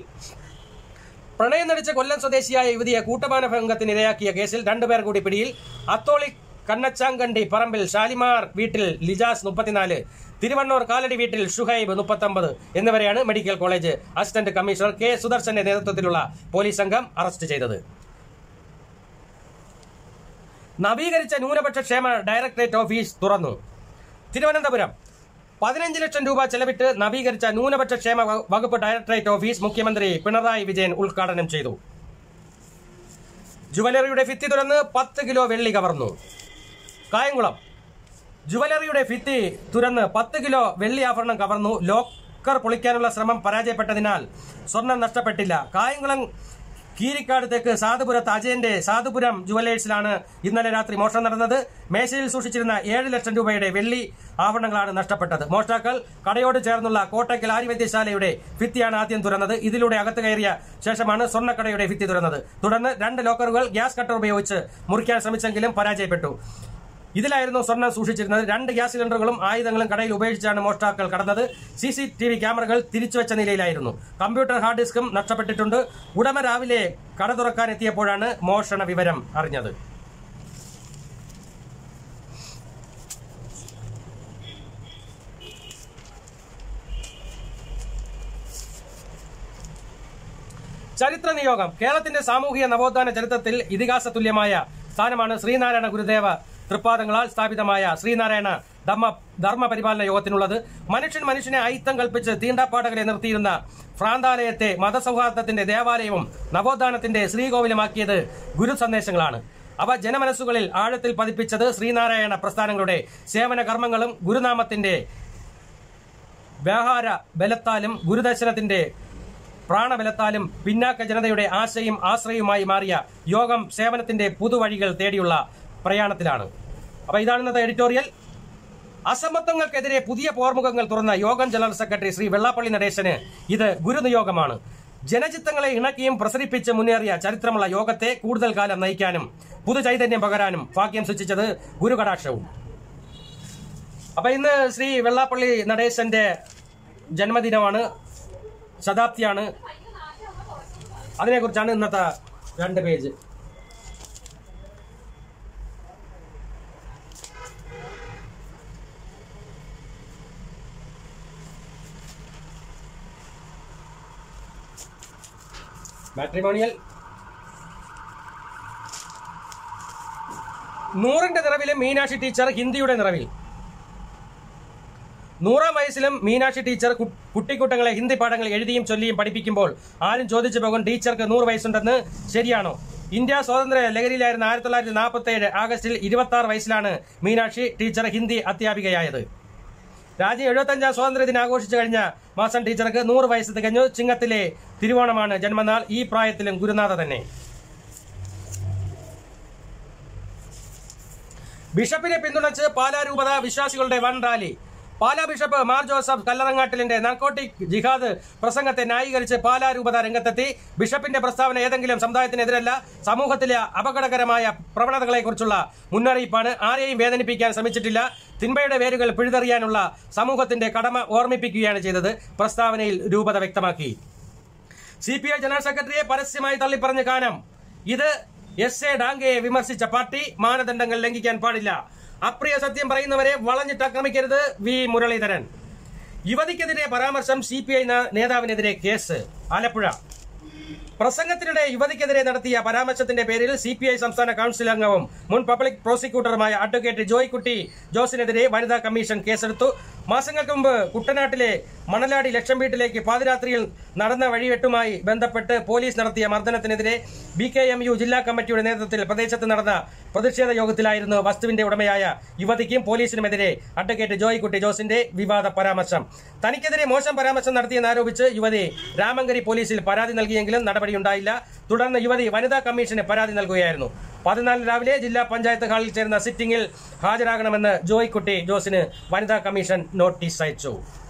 പ്രണയം നടിച്ച കൊല്ലം സ്വദേശിയായ യുവതിയെ കൂട്ടമാനഭംഗത്തിന് ഇരയാക്കിയ കേസിൽ രണ്ടുപേർ കൂടി പിടിയിൽ അത്തോളി കണ്ണച്ചാങ്കണ്ടി പറമ്പിൽ ഷാലിമാർ വീട്ടിൽ ലിജാസ് മുപ്പത്തിനാല് തിരുവണ്ണൂർ കാലടി വീട്ടിൽ ഷുഹൈബ് മുപ്പത്തൊമ്പത് എന്നിവരെയാണ് medical college assistant commissioner K സുദർശന്റെ നേതൃത്വത്തിലുള്ള പോലീസ് സംഘം അറസ്റ്റ് ചെയ്തത് നവീകരിച്ച ന്യൂനപക്ഷ ക്ഷേമ ഡയറക്ടറേറ്റ് ഓഫീസ് തുറന്നു തിരുവനന്തപുരം പതിനഞ്ച് ലക്ഷം രൂപ ചെലവിട്ട് നവീകരിച്ച ന്യൂനപക്ഷ ക്ഷേമ വ- വകുപ്പ് ഡയറക്ടറേറ്റ് ഓഫീസ് മുഖ്യമന്ത്രി പിണറായി വിജയൻ ഉദ്ഘാടനം ചെയ്തു ജുവലറിയുടെ ഭിത്തി തുറന്ന് പത്ത് കിലോ വെള്ളി കവർന്നു കായംകുളം ജുവലറിയുടെ ഭിത്തി തുറന്ന് പത്ത് കിലോ വെള്ളി ആഭരണം കവർന്നു ലോക്കർ പൊളിക്കാനുള്ള ശ്രമം പരാജയപ്പെട്ടതിനാൽ സ്വർണം നഷ്ടപ്പെട്ടില്ല കായംകുളം കീരിക്കാട് തെക്ക് സാധുപുരത്ത് അജയന്റെ സാധുപുരം ജുവലേഴ്സിലാണ് ഇന്നലെ രാത്രി മോഷണം നടന്നത് മേശയിൽ സൂക്ഷിച്ചിരുന്ന ഏഴ് ലക്ഷം രൂപയുടെ വെള്ളി ആഭരണങ്ങളാണ് നഷ്ടപ്പെട്ടത് മോഷ്ടാക്കൾ കടയോട് ചേർന്നുള്ള കോട്ടയ്ക്കൽ ആര്യവൈദ്യശാലയുടെ ഭിത്തിയാണ് ആദ്യം തുറന്നത് ഇതിലൂടെ അകത്ത് കയറിയ ശേഷമാണ് സ്വർണ്ണക്കടയുടെ ഭിത്തി തുറന്നത് തുടർന്ന് രണ്ട് ലോക്കറുകൾ ഗ്യാസ് കട്ടർ ഉപയോഗിച്ച് മുറിക്കാൻ ശ്രമിച്ചെങ്കിലും പരാജയപ്പെട്ടു ഇതിലായിരുന്നു സ്വർണം സൂക്ഷിച്ചിരുന്നത് രണ്ട് ഗ്യാസ് സിലിണ്ടറുകളും ആയുധങ്ങളും കടയിൽ ഉപേക്ഷിച്ചാണ് മോഷ്ടാക്കൾ കടന്നത് സി സി ടി വി ക്യാമറകൾ തിരിച്ചുവച്ച നിലയിലായിരുന്നു കമ്പ്യൂട്ടർ ഹാർഡ് ഡിസ്കും നഷ്ടപ്പെട്ടിട്ടുണ്ട് ഉടമ രാവിലെ കട തുറക്കാൻ എത്തിയപ്പോഴാണ് മോഷണ വിവരം അറിഞ്ഞത് ചരിത്ര നിയോഗം കേരളത്തിന്റെ സാമൂഹിക നവോത്ഥാന ചരിത്രത്തിൽ ഇതിഹാസ തുല്യമായ സ്ഥാനമാണ് ശ്രീനാരായണ ഗുരുദേവ തൃപ്പാദങ്ങളാൽ സ്ഥാപിതമായ ശ്രീനാരായണ ധർമ്മ ധർമ്മ പരിപാലന യോഗത്തിനുള്ളത് മനുഷ്യൻ മനുഷ്യനെ അയിത്തം കൽപ്പിച്ച് തീണ്ടാപ്പാടകളെ നിർത്തിയിരുന്ന ഭ്രാന്താലയത്തെ മതസൗഹാർദ്ദത്തിന്റെ ദേവാലയവും നവോത്ഥാനത്തിന്റെ ശ്രീകോവിലുമാക്കിയത് ഗുരു സന്ദേശങ്ങളാണ് അവ ജനമനസ്സുകളിൽ ആഴത്തിൽ പതിപ്പിച്ചത് ശ്രീനാരായണ പ്രസ്ഥാനങ്ങളുടെ സേവന കർമ്മങ്ങളും ഗുരുനാമത്തിന്റെ വ്യാഹാര ബലത്താലും ഗുരുദർശനത്തിന്റെ പ്രാണബലത്താലും പിന്നാക്ക ജനതയുടെ ആശയും ആശ്രയവുമായി മാറിയ യോഗം സേവനത്തിന്റെ പുതുവഴികൾ തേടിയുള്ള പ്രയാണത്തിലാണ് അപ്പൊ ഇതാണ് ഇന്നത്തെ എഡിറ്റോറിയൽ അസമത്വങ്ങൾക്കെതിരെ പുതിയ പോർമുഖങ്ങൾ തുറന്ന യോഗം ജനറൽ സെക്രട്ടറി ശ്രീ വെള്ളാപ്പള്ളി നടേശന് ഇത് ഗുരുനിയോഗമാണ് ജനചിത്തങ്ങളെ ഇണക്കിയും പ്രസരിപ്പിച്ച് മുന്നേറിയ ചരിത്രമുള്ള യോഗത്തെ കൂടുതൽ കാലം നയിക്കാനും പുതുചൈതന്യം പകരാനും ഭാഗ്യം സൃഷ്ടിച്ചത് ഗുരുകടാക്ഷവും അപ്പൊ ഇന്ന് ശ്രീ വെള്ളാപ്പള്ളി നടേശന്റെ ജന്മദിനമാണ് ശതാബ്ദിയാണ് അതിനെക്കുറിച്ചാണ് ഇന്നത്തെ രണ്ട് പേജ് മാട്രിമോണിയൽ നൂറിന്റെ നിറവിലെ മീനാക്ഷി ടീച്ചർ ഹിന്ദിയുടെ നിറവിൽ നൂറാം വയസ്സിലും മീനാക്ഷി ടീച്ചർ കു- കുട്ടിക്കുട്ടങ്ങളെ ഹിന്ദി പാഠങ്ങൾ എഴുതിയും ചൊല്ലിയും പഠിപ്പിക്കുമ്പോൾ ആരും ചോദിച്ചു പോകും ടീച്ചർക്ക് നൂറ് വയസ്സുണ്ടെന്ന് ശരിയാണോ ഇന്ത്യ സ്വാതന്ത്ര്യ ലഹരിയിലായിരുന്ന ആയിരത്തി തൊള്ളായിരത്തി നാൽപ്പത്തി ഏഴ് ആഗസ്റ്റിൽ ഇരുപത്തി ആറ് വയസ്സിലാണ് മീനാക്ഷി ടീച്ചർ ഹിന്ദി അധ്യാപികയായത് രാജ്യം എഴുപത്തഞ്ചാം സ്വാതന്ത്ര്യ ദിനം ആഘോഷിച്ചു കഴിഞ്ഞ മാസം ടീച്ചർക്ക് നൂറ് വയസ്സ് തികഞ്ഞു ചിങ്ങത്തിലെ തിരുവോണമാണ് ജന്മനാൾ ഈ പ്രായത്തിലും ഗുരുനാഥ തന്നെ ബിഷപ്പിനെ പിന്തുണച്ച് പാലാ രൂപത വിശ്വാസികളുടെ വൻ rally Pala bishop Mar Joseph കല്ലറങ്ങാട്ടിലിന്റെ നാർക്കോട്ടിക് ജിഹാദ് പ്രസംഗത്തെ ന്യായീകരിച്ച് പാലാ രൂപത രംഗത്തെത്തി ബിഷപ്പിന്റെ പ്രസ്താവന ഏതെങ്കിലും സമുദായത്തിനെതിരല്ല സമൂഹത്തിലെ അപകടകരമായ പ്രവണതകളെക്കുറിച്ചുള്ള മുന്നറിയിപ്പാണ് ആരെയും വേദനിപ്പിക്കാൻ ശ്രമിച്ചിട്ടില്ല തിന്മയുടെ വേരുകൾ പിഴുതെറിയാനുള്ള സമൂഹത്തിന്റെ കടമ ഓർമ്മിപ്പിക്കുകയാണ് ചെയ്തത് പ്രസ്താവനയിൽ രൂപത വ്യക്തമാക്കി സി പി ഐ ജനറൽ സെക്രട്ടറിയെ പരസ്യമായി തള്ളിപ്പറഞ്ഞ കാനം ഇത് എസ് എ ഡാങ്കയെ വിമർശിച്ച പാർട്ടി മാനദണ്ഡങ്ങൾ ലംഘിക്കാൻ പാടില്ല അപ്രിയ സത്യം പറയുന്നവരെ വളഞ്ഞിട്ട് ആക്രമിക്കരുത് വി മുരളീധരൻ യുവതിക്കെതിരെ പരാമർശം സി പി ഐ നേതാവിനെതിരെ കേസ് ആലപ്പുഴ പ്രസംഗത്തിനിടെ യുവതിക്കെതിരെ നടത്തിയ പരാമർശത്തിന്റെ പേരിൽ സി പി ഐ സംസ്ഥാന കൌൺസിൽ അംഗവും മുൻ പബ്ലിക് പ്രോസിക്യൂട്ടറുമായ അഡ്വക്കേറ്റ് ജോയ്കുട്ടി ജോസിനെതിരെ വനിതാ കമ്മീഷൻ കേസെടുത്തു മാസങ്ങൾക്ക് മുമ്പ് കുട്ടനാട്ടിലെ മണലാടി ലക്ഷം വീട്ടിലേക്ക് പാതിരാത്രിയിൽ നടന്ന വഴിവെട്ടുമായി ബന്ധപ്പെട്ട് പോലീസ് നടത്തിയ മർദ്ദനത്തിനെതിരെ ബി കെ എം യു ജില്ലാ കമ്മിറ്റിയുടെ നേതൃത്വത്തിൽ പ്രദേശത്ത് നടന്ന പ്രതിഷേധ യോഗത്തിലായിരുന്നു വസ്തുവിന്റെ ഉടമയായ യുവതിക്കും പോലീസിനുമെതിരെ അഡ്വക്കേറ്റ് ജോയ്കുട്ടി ജോസിന്റെ വിവാദ പരാമർശം തനിക്കെതിരെ മോശം പരാമർശം നടത്തിയെന്നാരോപിച്ച് യുവതി രാമങ്കരി പോലീസിൽ പരാതി നൽകിയെങ്കിലും നടപടിയുണ്ടായില്ല തുടർന്ന് യുവതി വനിതാ കമ്മീഷന് പരാതി നൽകുകയായിരുന്നു പതിനാല് രാവിലെ ജില്ലാ പഞ്ചായത്ത് ഹാളിൽ ചേർന്ന സിറ്റിംഗിൽ ഹാജരാകണമെന്ന് ജോയ്ക്കുട്ടി ജോസിന് വനിതാ കമ്മീഷൻ നോട്ടീസ് അയച്ചു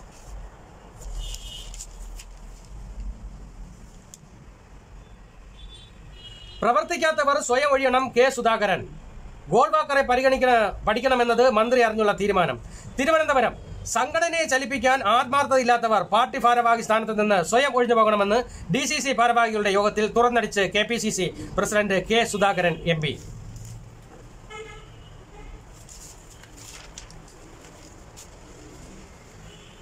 പ്രവർത്തിക്കാത്തവർ സ്വയം ഒഴിയണം കെ സുധാകരൻ ഗോൾവാക്കറെ പരിഗണിക്കണ പഠിക്കണമെന്നത് മന്ത്രി അറിഞ്ഞുള്ള തീരുമാനം തിരുവനന്തപുരം സംഘടനയെ ചലിപ്പിക്കാൻ ആത്മാർത്ഥതയില്ലാത്തവർ പാർട്ടി ഭാരവാഹി സ്ഥാനത്ത് നിന്ന് സ്വയം ഒഴിഞ്ഞു പോകണമെന്ന് ഡി സി സി ഭാരവാഹികളുടെ യോഗത്തിൽ തുറന്നടിച്ച് K P C C president K Sudhakaran M P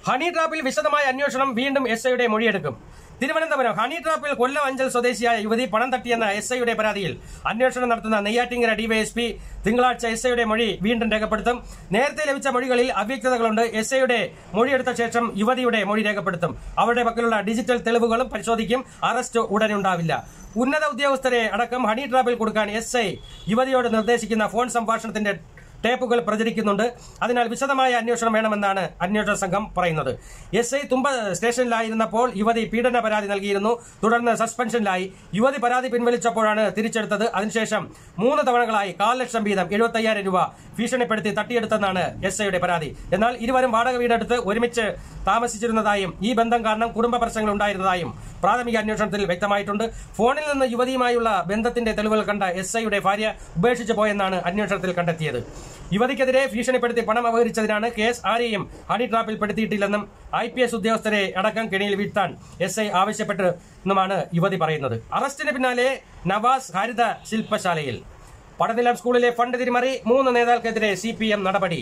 honey ട്രാപ്പിൽ വിശദമായ അന്വേഷണം വീണ്ടും എസ് ഐയുടെ മൊഴിയെടുക്കും തിരുവനന്തപുരം ഹണി ട്രാപ്പിൽ കൊല്ലം അഞ്ചൽ സ്വദേശിയായ യുവതി പണം തട്ടിയെന്ന എസ് ഐയുടെ പരാതിയിൽ അന്വേഷണം നടത്തുന്ന നെയ്യാറ്റിങ്കര ഡിവൈഎസ്പി തിങ്കളാഴ്ച എസ് ഐയുടെ മൊഴി വീണ്ടും രേഖപ്പെടുത്തും നേരത്തെ ലഭിച്ച മൊഴികളിൽ അവ്യക്തതകളുണ്ട് എസ് ഐയുടെ മൊഴിയെടുത്ത ശേഷം യുവതിയുടെ മൊഴി രേഖപ്പെടുത്തും അവരുടെ പക്കലുള്ള ഡിജിറ്റൽ തെളിവുകളും പരിശോധിക്കും അറസ്റ്റ് ഉടനുണ്ടാവില്ല ഉന്നത ഉദ്യോഗസ്ഥരെ അടക്കം ഹണി ട്രാപ്പിൽ കൊടുക്കാൻ എസ് ഐ യുവതിയോട് നിർദ്ദേശിക്കുന്ന ഫോൺ സംഭാഷണത്തിന്റെ ടേപ്പുകൾ പ്രചരിക്കുന്നുണ്ട് അതിനാൽ വിശദമായ അന്വേഷണം വേണമെന്നാണ് അന്വേഷണ സംഘം പറയുന്നത് എസ് ഐ തുമ്പ സ്റ്റേഷനിലായിരുന്നപ്പോൾ യുവതി പീഡന പരാതി നൽകിയിരുന്നു തുടർന്ന് സസ്പെൻഷനിലായി യുവതി പരാതി പിൻവലിച്ചപ്പോഴാണ് തിരിച്ചെടുത്തത് അതിനുശേഷം മൂന്ന് തവണകളായി കാൽ ലക്ഷം വീതം എഴുപത്തയ്യായിരം രൂപ ഭീഷണിപ്പെടുത്തി തട്ടിയെടുത്തെന്നാണ് എസ് ഐയുടെ പരാതി എന്നാൽ ഇരുവരും വാടക വീടെടുത്ത് ഒരുമിച്ച് താമസിച്ചിരുന്നതായും ഈ ബന്ധം കാരണം കുടുംബ പ്രശ്നങ്ങൾ ഉണ്ടായിരുന്നതായും പ്രാഥമിക അന്വേഷണത്തിൽ വ്യക്തമായിട്ടുണ്ട് ഫോണിൽ നിന്ന് യുവതിയുമായുള്ള ബന്ധത്തിന്റെ തെളിവുകൾ കണ്ട എസ് ഐയുടെ ഭാര്യ ഉപേക്ഷിച്ചു പോയെന്നാണ് അന്വേഷണത്തിൽ കണ്ടെത്തിയത് യുവതിക്കെതിരെ ഭീഷണിപ്പെടുത്തി പണം അപഹരിച്ചതിനാണ് കേസ് ആരെയും ഹണി ട്രാപ്പിൽ പെടുത്തിയിട്ടില്ലെന്നും ഐ പി എസ് ഉദ്യോഗസ്ഥരെ അടക്കം കെണിയിൽ വീഴ്ത്താൻ എസ് ഐ ആവശ്യപ്പെട്ടെന്നുമാണ് യുവതി പറയുന്നത് അറസ്റ്റിന് പിന്നാലെ നവാസ് ഹരിത ശില്പശാലയിൽ പടനിലം സ്കൂളിലെ ഫണ്ട് തിരിമറി മൂന്ന് നേതാക്കൾക്കെതിരെ സി പി എം നടപടി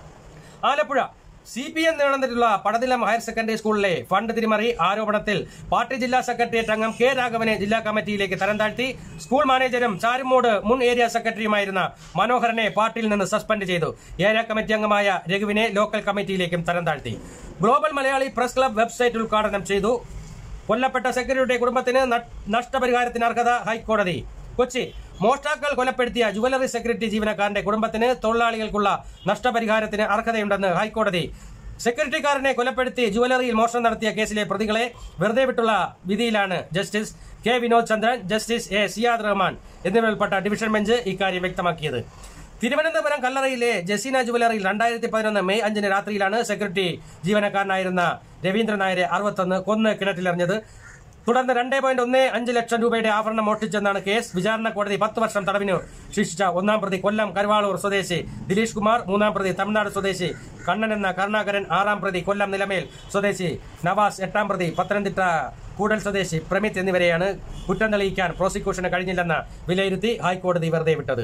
ആലപ്പുഴ സി പി എം നേതൃത്വത്തിലുള്ള പടനിലം ഹയർ സെക്കൻഡറി സ്കൂളിലെ ഫണ്ട് തിരിമറി ആരോപണത്തിൽ പാർട്ടി ജില്ലാ സെക്രട്ടേറിയറ്റ് അംഗം കെ രാഘവനെ ജില്ലാ കമ്മിറ്റിയിലേക്ക് തരം താഴ്ത്തി സ്കൂൾ മാനേജരും ചാരുമൂട് മുൻ ഏരിയ സെക്രട്ടറിയുമായിരുന്ന മനോഹരനെ പാർട്ടിയിൽ നിന്ന് സസ്പെൻഡ് ചെയ്തു ഏരിയ കമ്മിറ്റി അംഗമായ രഘുവിനെ ലോക്കൽ കമ്മിറ്റിയിലേക്കും തരം താഴ്ത്തി global Malayali press club website ഉദ്ഘാടനം ചെയ്തു കൊല്ലപ്പെട്ട സെക്രട്ടറിയുടെ കുടുംബത്തിന് ന- നഷ്ടപരിഹാരത്തിന് അർഹത ഹൈക്കോടതി കൊച്ചി മോഷ്ടാക്കൾ കൊലപ്പെടുത്തിയ ജുവലറി സെക്യൂരിറ്റി ജീവനക്കാരന്റെ കുടുംബത്തിന് തൊഴിലാളികൾക്കുള്ള നഷ്ടപരിഹാരത്തിന് അർഹതയുണ്ടെന്ന് ഹൈക്കോടതി സെക്യൂരിറ്റിക്കാരനെ കൊലപ്പെടുത്തി ജുവലറിയിൽ മോഷണം നടത്തിയ കേസിലെ പ്രതികളെ വെറുതെ വിട്ടുള്ള വിധിയിലാണ് justice K Vinod Chandran justice A Siyad Rahman എന്നിവരുൾപ്പെട്ട ഡിവിഷൻ ബെഞ്ച് ഇക്കാര്യം വ്യക്തമാക്കിയത് തിരുവനന്തപുരം കല്ലറയിലെ ജസീന ജുവലറിയിൽ രണ്ടായിരത്തി പതിനൊന്ന് മെയ് അഞ്ചിന് രാത്രിയിലാണ് സെക്യൂരിറ്റി ജീവനക്കാരനായിരുന്ന രവീന്ദ്രൻ നായരെ അറുപത്തൊന്ന് കൊന്ന് കിണറ്റിലെറിഞ്ഞത് തുടർന്ന് രണ്ടേ പോയിന്റ് ഒന്ന് അഞ്ച് ലക്ഷം രൂപയുടെ ആഭരണം മോഷ്ടിച്ചെന്നാണ് കേസ് വിചാരണ കോടതി പത്ത് വർഷം തടവിന് ശിക്ഷിച്ച ഒന്നാം പ്രതി കൊല്ലം കരുവാളൂർ സ്വദേശി ദിലീഷ് കുമാർ മൂന്നാം പ്രതി തമിഴ്നാട് സ്വദേശി കണ്ണൻ എന്ന കരുണാകരൻ ആറാം പ്രതി കൊല്ലം നിലമേൽ സ്വദേശി നവാസ് എട്ടാം പ്രതി പത്തനംതിട്ട കൂടൽ സ്വദേശി പ്രമിത് എന്നിവരെയാണ് കുറ്റം തെളിയിക്കാൻ പ്രോസിക്യൂഷന് കഴിഞ്ഞില്ലെന്ന വിലയിരുത്തി ഹൈക്കോടതി വെറുതെ വിട്ടത്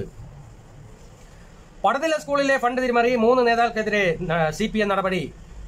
പടനില സ്കൂളിലെ ഫണ്ട് തിരിമറി മൂന്ന് നേതാക്കൾക്കെതിരെ സി പി എം നടപടി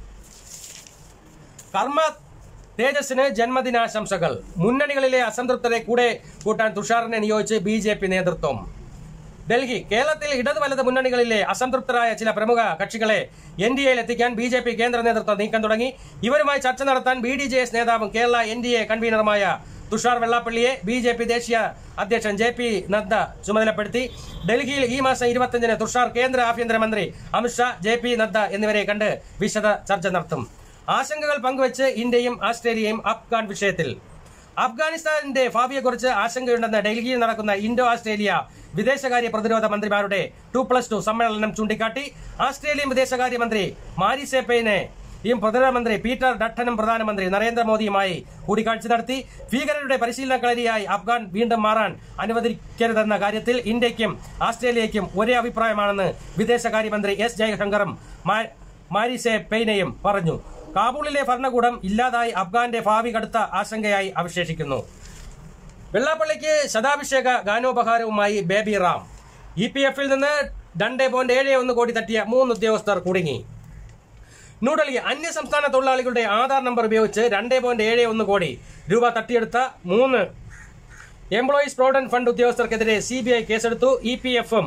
കർമ്മ തേജസ്സിന് ജന്മദിനാശംസകൾ മുന്നണികളിലെ അസംതൃപ്തരെ കൂടെ കൂട്ടാൻ തുഷാറിനെ നിയോഗിച്ച് ബി ജെ പി നേതൃത്വം ഡൽഹി കേരളത്തിൽ ഇടത് വലത് മുന്നണികളിലെ അസംതൃപ്തരായ ചില പ്രമുഖ കക്ഷികളെ എൻ ഡി എയിൽ എത്തിക്കാൻ ബി ജെ പി കേന്ദ്ര നേതൃത്വം നീക്കം തുടങ്ങി ഇവരുമായി ചർച്ച നടത്താൻ ബി ഡി ജെ എസ് നേതാവും കേരള എൻ ഡി എ കൺവീനറുമായ തുഷാർ വെള്ളാപ്പള്ളിയെ ബി ജെ പി ദേശീയ അധ്യക്ഷൻ ജെ പി നദ്ദ ചുമതലപ്പെടുത്തി ഡൽഹിയിൽ ഈ മാസം ഇരുപത്തിയഞ്ചിന് തുഷാർ കേന്ദ്ര ആഭ്യന്തരമന്ത്രി അമിത്ഷാ ജെ പി നദ്ദ എന്നിവരെ കണ്ട് വിശദ ചർച്ച നടത്തും ആശങ്കകൾ പങ്കുവച്ച് ഇന്ത്യയും ആസ്ട്രേലിയയും അഫ്ഗാൻ വിഷയത്തിൽ അഫ്ഗാനിസ്ഥാനിന്റെ ഭാവിയെക്കുറിച്ച് ആശങ്കയുണ്ടെന്ന് ഡൽഹിയിൽ നടക്കുന്ന ഇൻഡോ ആസ്ട്രേലിയ വിദേശകാര്യ പ്രതിരോധ മന്ത്രിമാരുടെ ടു പ്ലസ് ടു സമ്മേളനം ചൂണ്ടിക്കാട്ടി ആസ്ട്രേലിയൻ വിദേശകാര്യമന്ത്രി മാരിസെ പെയിനെ യും പ്രധാനമന്ത്രി പീറ്റർ ഡട്ടനും പ്രധാനമന്ത്രി നരേന്ദ്രമോദിയുമായി കൂടിക്കാഴ്ച നടത്തി ഭീകരരുടെ പരിശീലന കളരിയായി അഫ്ഗാൻ വീണ്ടും മാറാൻ അനുവദിക്കരുതെന്ന കാര്യത്തിൽ ഇന്ത്യയ്ക്കും ആസ്ട്രേലിയയ്ക്കും ഒരേ അഭിപ്രായമാണെന്ന് വിദേശകാര്യമന്ത്രി എസ് ജയശങ്കറും മാ- മാരിസെ പെയ്നയും പറഞ്ഞു കാബൂളിലെ ഭരണകൂടം ഇല്ലാതായി അഫ്ഗാന്റെ ഭാവി കടുത്ത ആശങ്കയായി അവശേഷിക്കുന്നു വെള്ളാപ്പള്ളിക്ക് ശതാഭിഷേക ഗാനോപഹാരവുമായി ബേബി റാം ഇ പി എഫിൽ നിന്ന് രണ്ട് പോയിന്റ് ഏഴ് ഒന്ന് കോടി തട്ടിയ മൂന്ന് ഉദ്യോഗസ്ഥർ കുടുങ്ങി ന്യൂഡൽഹി അന്യ സംസ്ഥാന തൊഴിലാളികളുടെ ആധാർ നമ്പർ ഉപയോഗിച്ച് രണ്ട് പോയിന്റ് ഏഴ് ഒന്ന് കോടി രൂപ തട്ടിയെടുത്ത മൂന്ന് എംപ്ലോയീസ് പ്രോവിഡന്റ് ഫണ്ട് ഉദ്യോഗസ്ഥർക്കെതിരെ സി ബി ഐ കേസെടുത്തു ഇ പി എഫും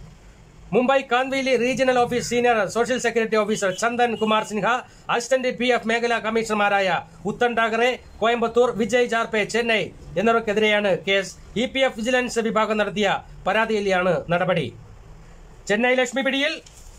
Mumbai Kandivali regional office senior social security officer Chandan Kumar Sinha assistant P F മേഖലാ കമ്മീഷണർമാരായ ഉത്തൻ ടാഗറെ കോയമ്പത്തൂർ വിജയ് ജാർപെ ചെന്നൈ എന്നിവർക്കെതിരെയാണ് case E P F vigilance വിഭാഗം നടത്തിയ പരാതിയിലാണ് നടപടി ചെന്നൈ ലക്ഷ്മി പിടിയിൽ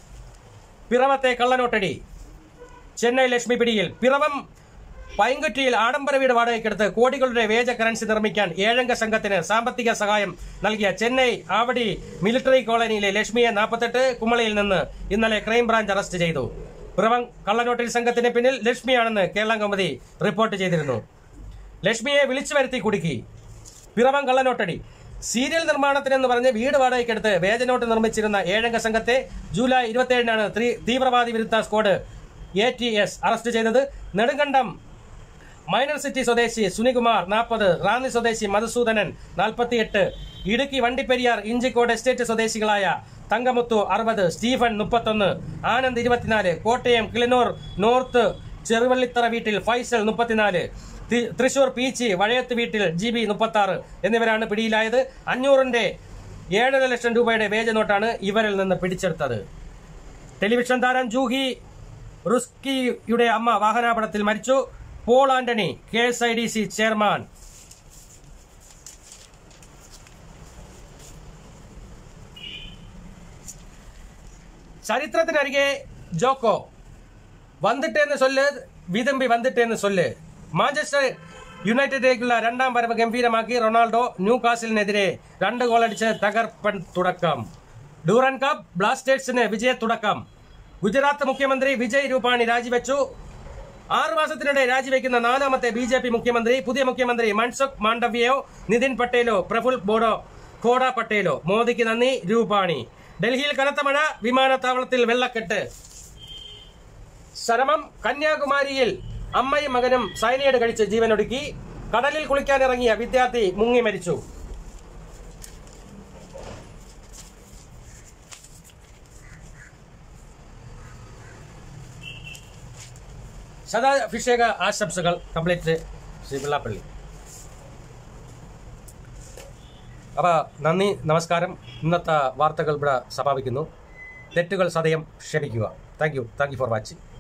പിറവത്തെ കള്ളനോട്ടടി ചെന്നൈ ലക്ഷ്മി പിടിയിൽ പിറവം പൈങ്കുറ്റിയിൽ ആഡംബര വീട് വാടകയ്ക്കെടുത്ത് കോടികളുടെ വേജ കറൻസി നിർമ്മിക്കാൻ ഏഴംഗ സംഘത്തിന് സാമ്പത്തിക സഹായം നൽകിയ ചെന്നൈ ആവടി മിലിറ്ററി കോളനിയിലെ ലക്ഷ്മിയെ നാൽപ്പത്തെട്ട് കുമളിയിൽ നിന്ന് ഇന്നലെ ക്രൈംബ്രാഞ്ച് അറസ്റ്റ് ചെയ്തു പിറവം കള്ളനോട്ടിൽ സംഘത്തിന് പിന്നിൽ ലക്ഷ്മിയാണെന്ന് കേരള കൗമുദി റിപ്പോർട്ട് ചെയ്തിരുന്നു ലക്ഷ്മിയെ വിളിച്ചു വരുത്തി കുടുക്കി പിറവം കള്ളനോട്ടടി സീരിയൽ നിർമ്മാണത്തിനെന്ന് പറഞ്ഞ് വീട് വാടകയ്ക്കെടുത്ത് വേജനോട്ട് നിർമ്മിച്ചിരുന്ന ഏഴംഗ സംഘത്തെ ജൂലൈ ഇരുപത്തിയേഴിനാണ് ത്രീ- തീവ്രവാദി വിരുദ്ധ squad A T S arrest ചെയ്തത് നെടുങ്കണ്ടം മൈനർ സിറ്റി സ്വദേശി സുനികുമാർ നാൽപ്പത് റാന്നി സ്വദേശി മധുസൂദനൻ നാൽപ്പത്തിയെട്ട് ഇടുക്കി വണ്ടിപ്പെരിയാർ ഇഞ്ചിക്കോട് എസ്റ്റേറ്റ് സ്വദേശികളായ തങ്കമുത്തു അറുപത് സ്റ്റീഫൻ മുപ്പത്തൊന്ന് ആനന്ദ് ഇരുപത്തിനാല് കോട്ടയം കിളിനൂർ നോർത്ത് ചെറുവള്ളിത്തറ വീട്ടിൽ ഫൈസൽ മുപ്പത്തിനാല് തി- തൃശൂർ പീച്ചി വഴയത്ത് വീട്ടിൽ ജി ബി മുപ്പത്തി ആറ് എന്നിവരാണ് പിടിയിലായത് അഞ്ഞൂറിന്റെ ഏഴര ലക്ഷം രൂപയുടെ വേജ നോട്ടാണ് ഇവരിൽ നിന്ന് പിടിച്ചെടുത്തത് ടെലിവിഷൻ താരം ജൂഹി റുസ്കിയുടെ അമ്മ വാഹനാപകടത്തിൽ മരിച്ചു Paul Antony K S I D C chairman ചരിത്രത്തിനരികെ ജോക്കോ വന്നിട്ടേന്ന് ചൊല്ല് വിതമ്പി വന്നിട്ടേന്ന് ചൊല്ല് മാഞ്ചസ്റ്റർ യുണൈറ്റഡിലേക്കുള്ള രണ്ടാം വരവ് ഗംഭീരമാക്കി റൊണാൾഡോ ന്യൂ കാസിലിനെതിരെ രണ്ട് ഗോളടിച്ച് തകർപ്പൻ തുടക്കം ഡൂറൻ കപ്പ് ബ്ലാസ്റ്റേഴ്സിന് വിജയ തുടക്കം ഗുജറാത്ത് മുഖ്യമന്ത്രി വിജയ് രൂപാണി രാജിവെച്ചു ആറു മാസത്തിനിടെ രാജിവെക്കുന്ന നാലാമത്തെ ബി ജെ പി മുഖ്യമന്ത്രി പുതിയ മുഖ്യമന്ത്രി മൻസുഖ് മാണ്ഡവ്യയോ നിതിൻ പട്ടേലോ പ്രഫുൽ ബോഡോ ഖോഡ പട്ടേലോ മോദിക്ക് നന്ദി രൂപാണി ഡൽഹിയിൽ കനത്ത മഴ വിമാനത്താവളത്തിൽ വെള്ളക്കെട്ട് ശ്രമം കന്യാകുമാരിയിൽ അമ്മയും മകനും സൈനൈഡ് കഴിച്ച് ജീവനൊടുക്കി കടലിൽ കുളിക്കാനിറങ്ങിയ വിദ്യാർത്ഥി മുങ്ങി മരിച്ചു ശതാഭിഷേക ആശംസകൾ കംപ്ലീറ്റ് ശ്രീ പിള്ളാപ്പള്ളി അപ്പോൾ നന്ദി നമസ്കാരം ഇന്നത്തെ വാർത്തകൾ ഇവിടെ സമാപിക്കുന്നു തെറ്റുകൾ സദയം ക്ഷമിക്കുക thank you thank you for watching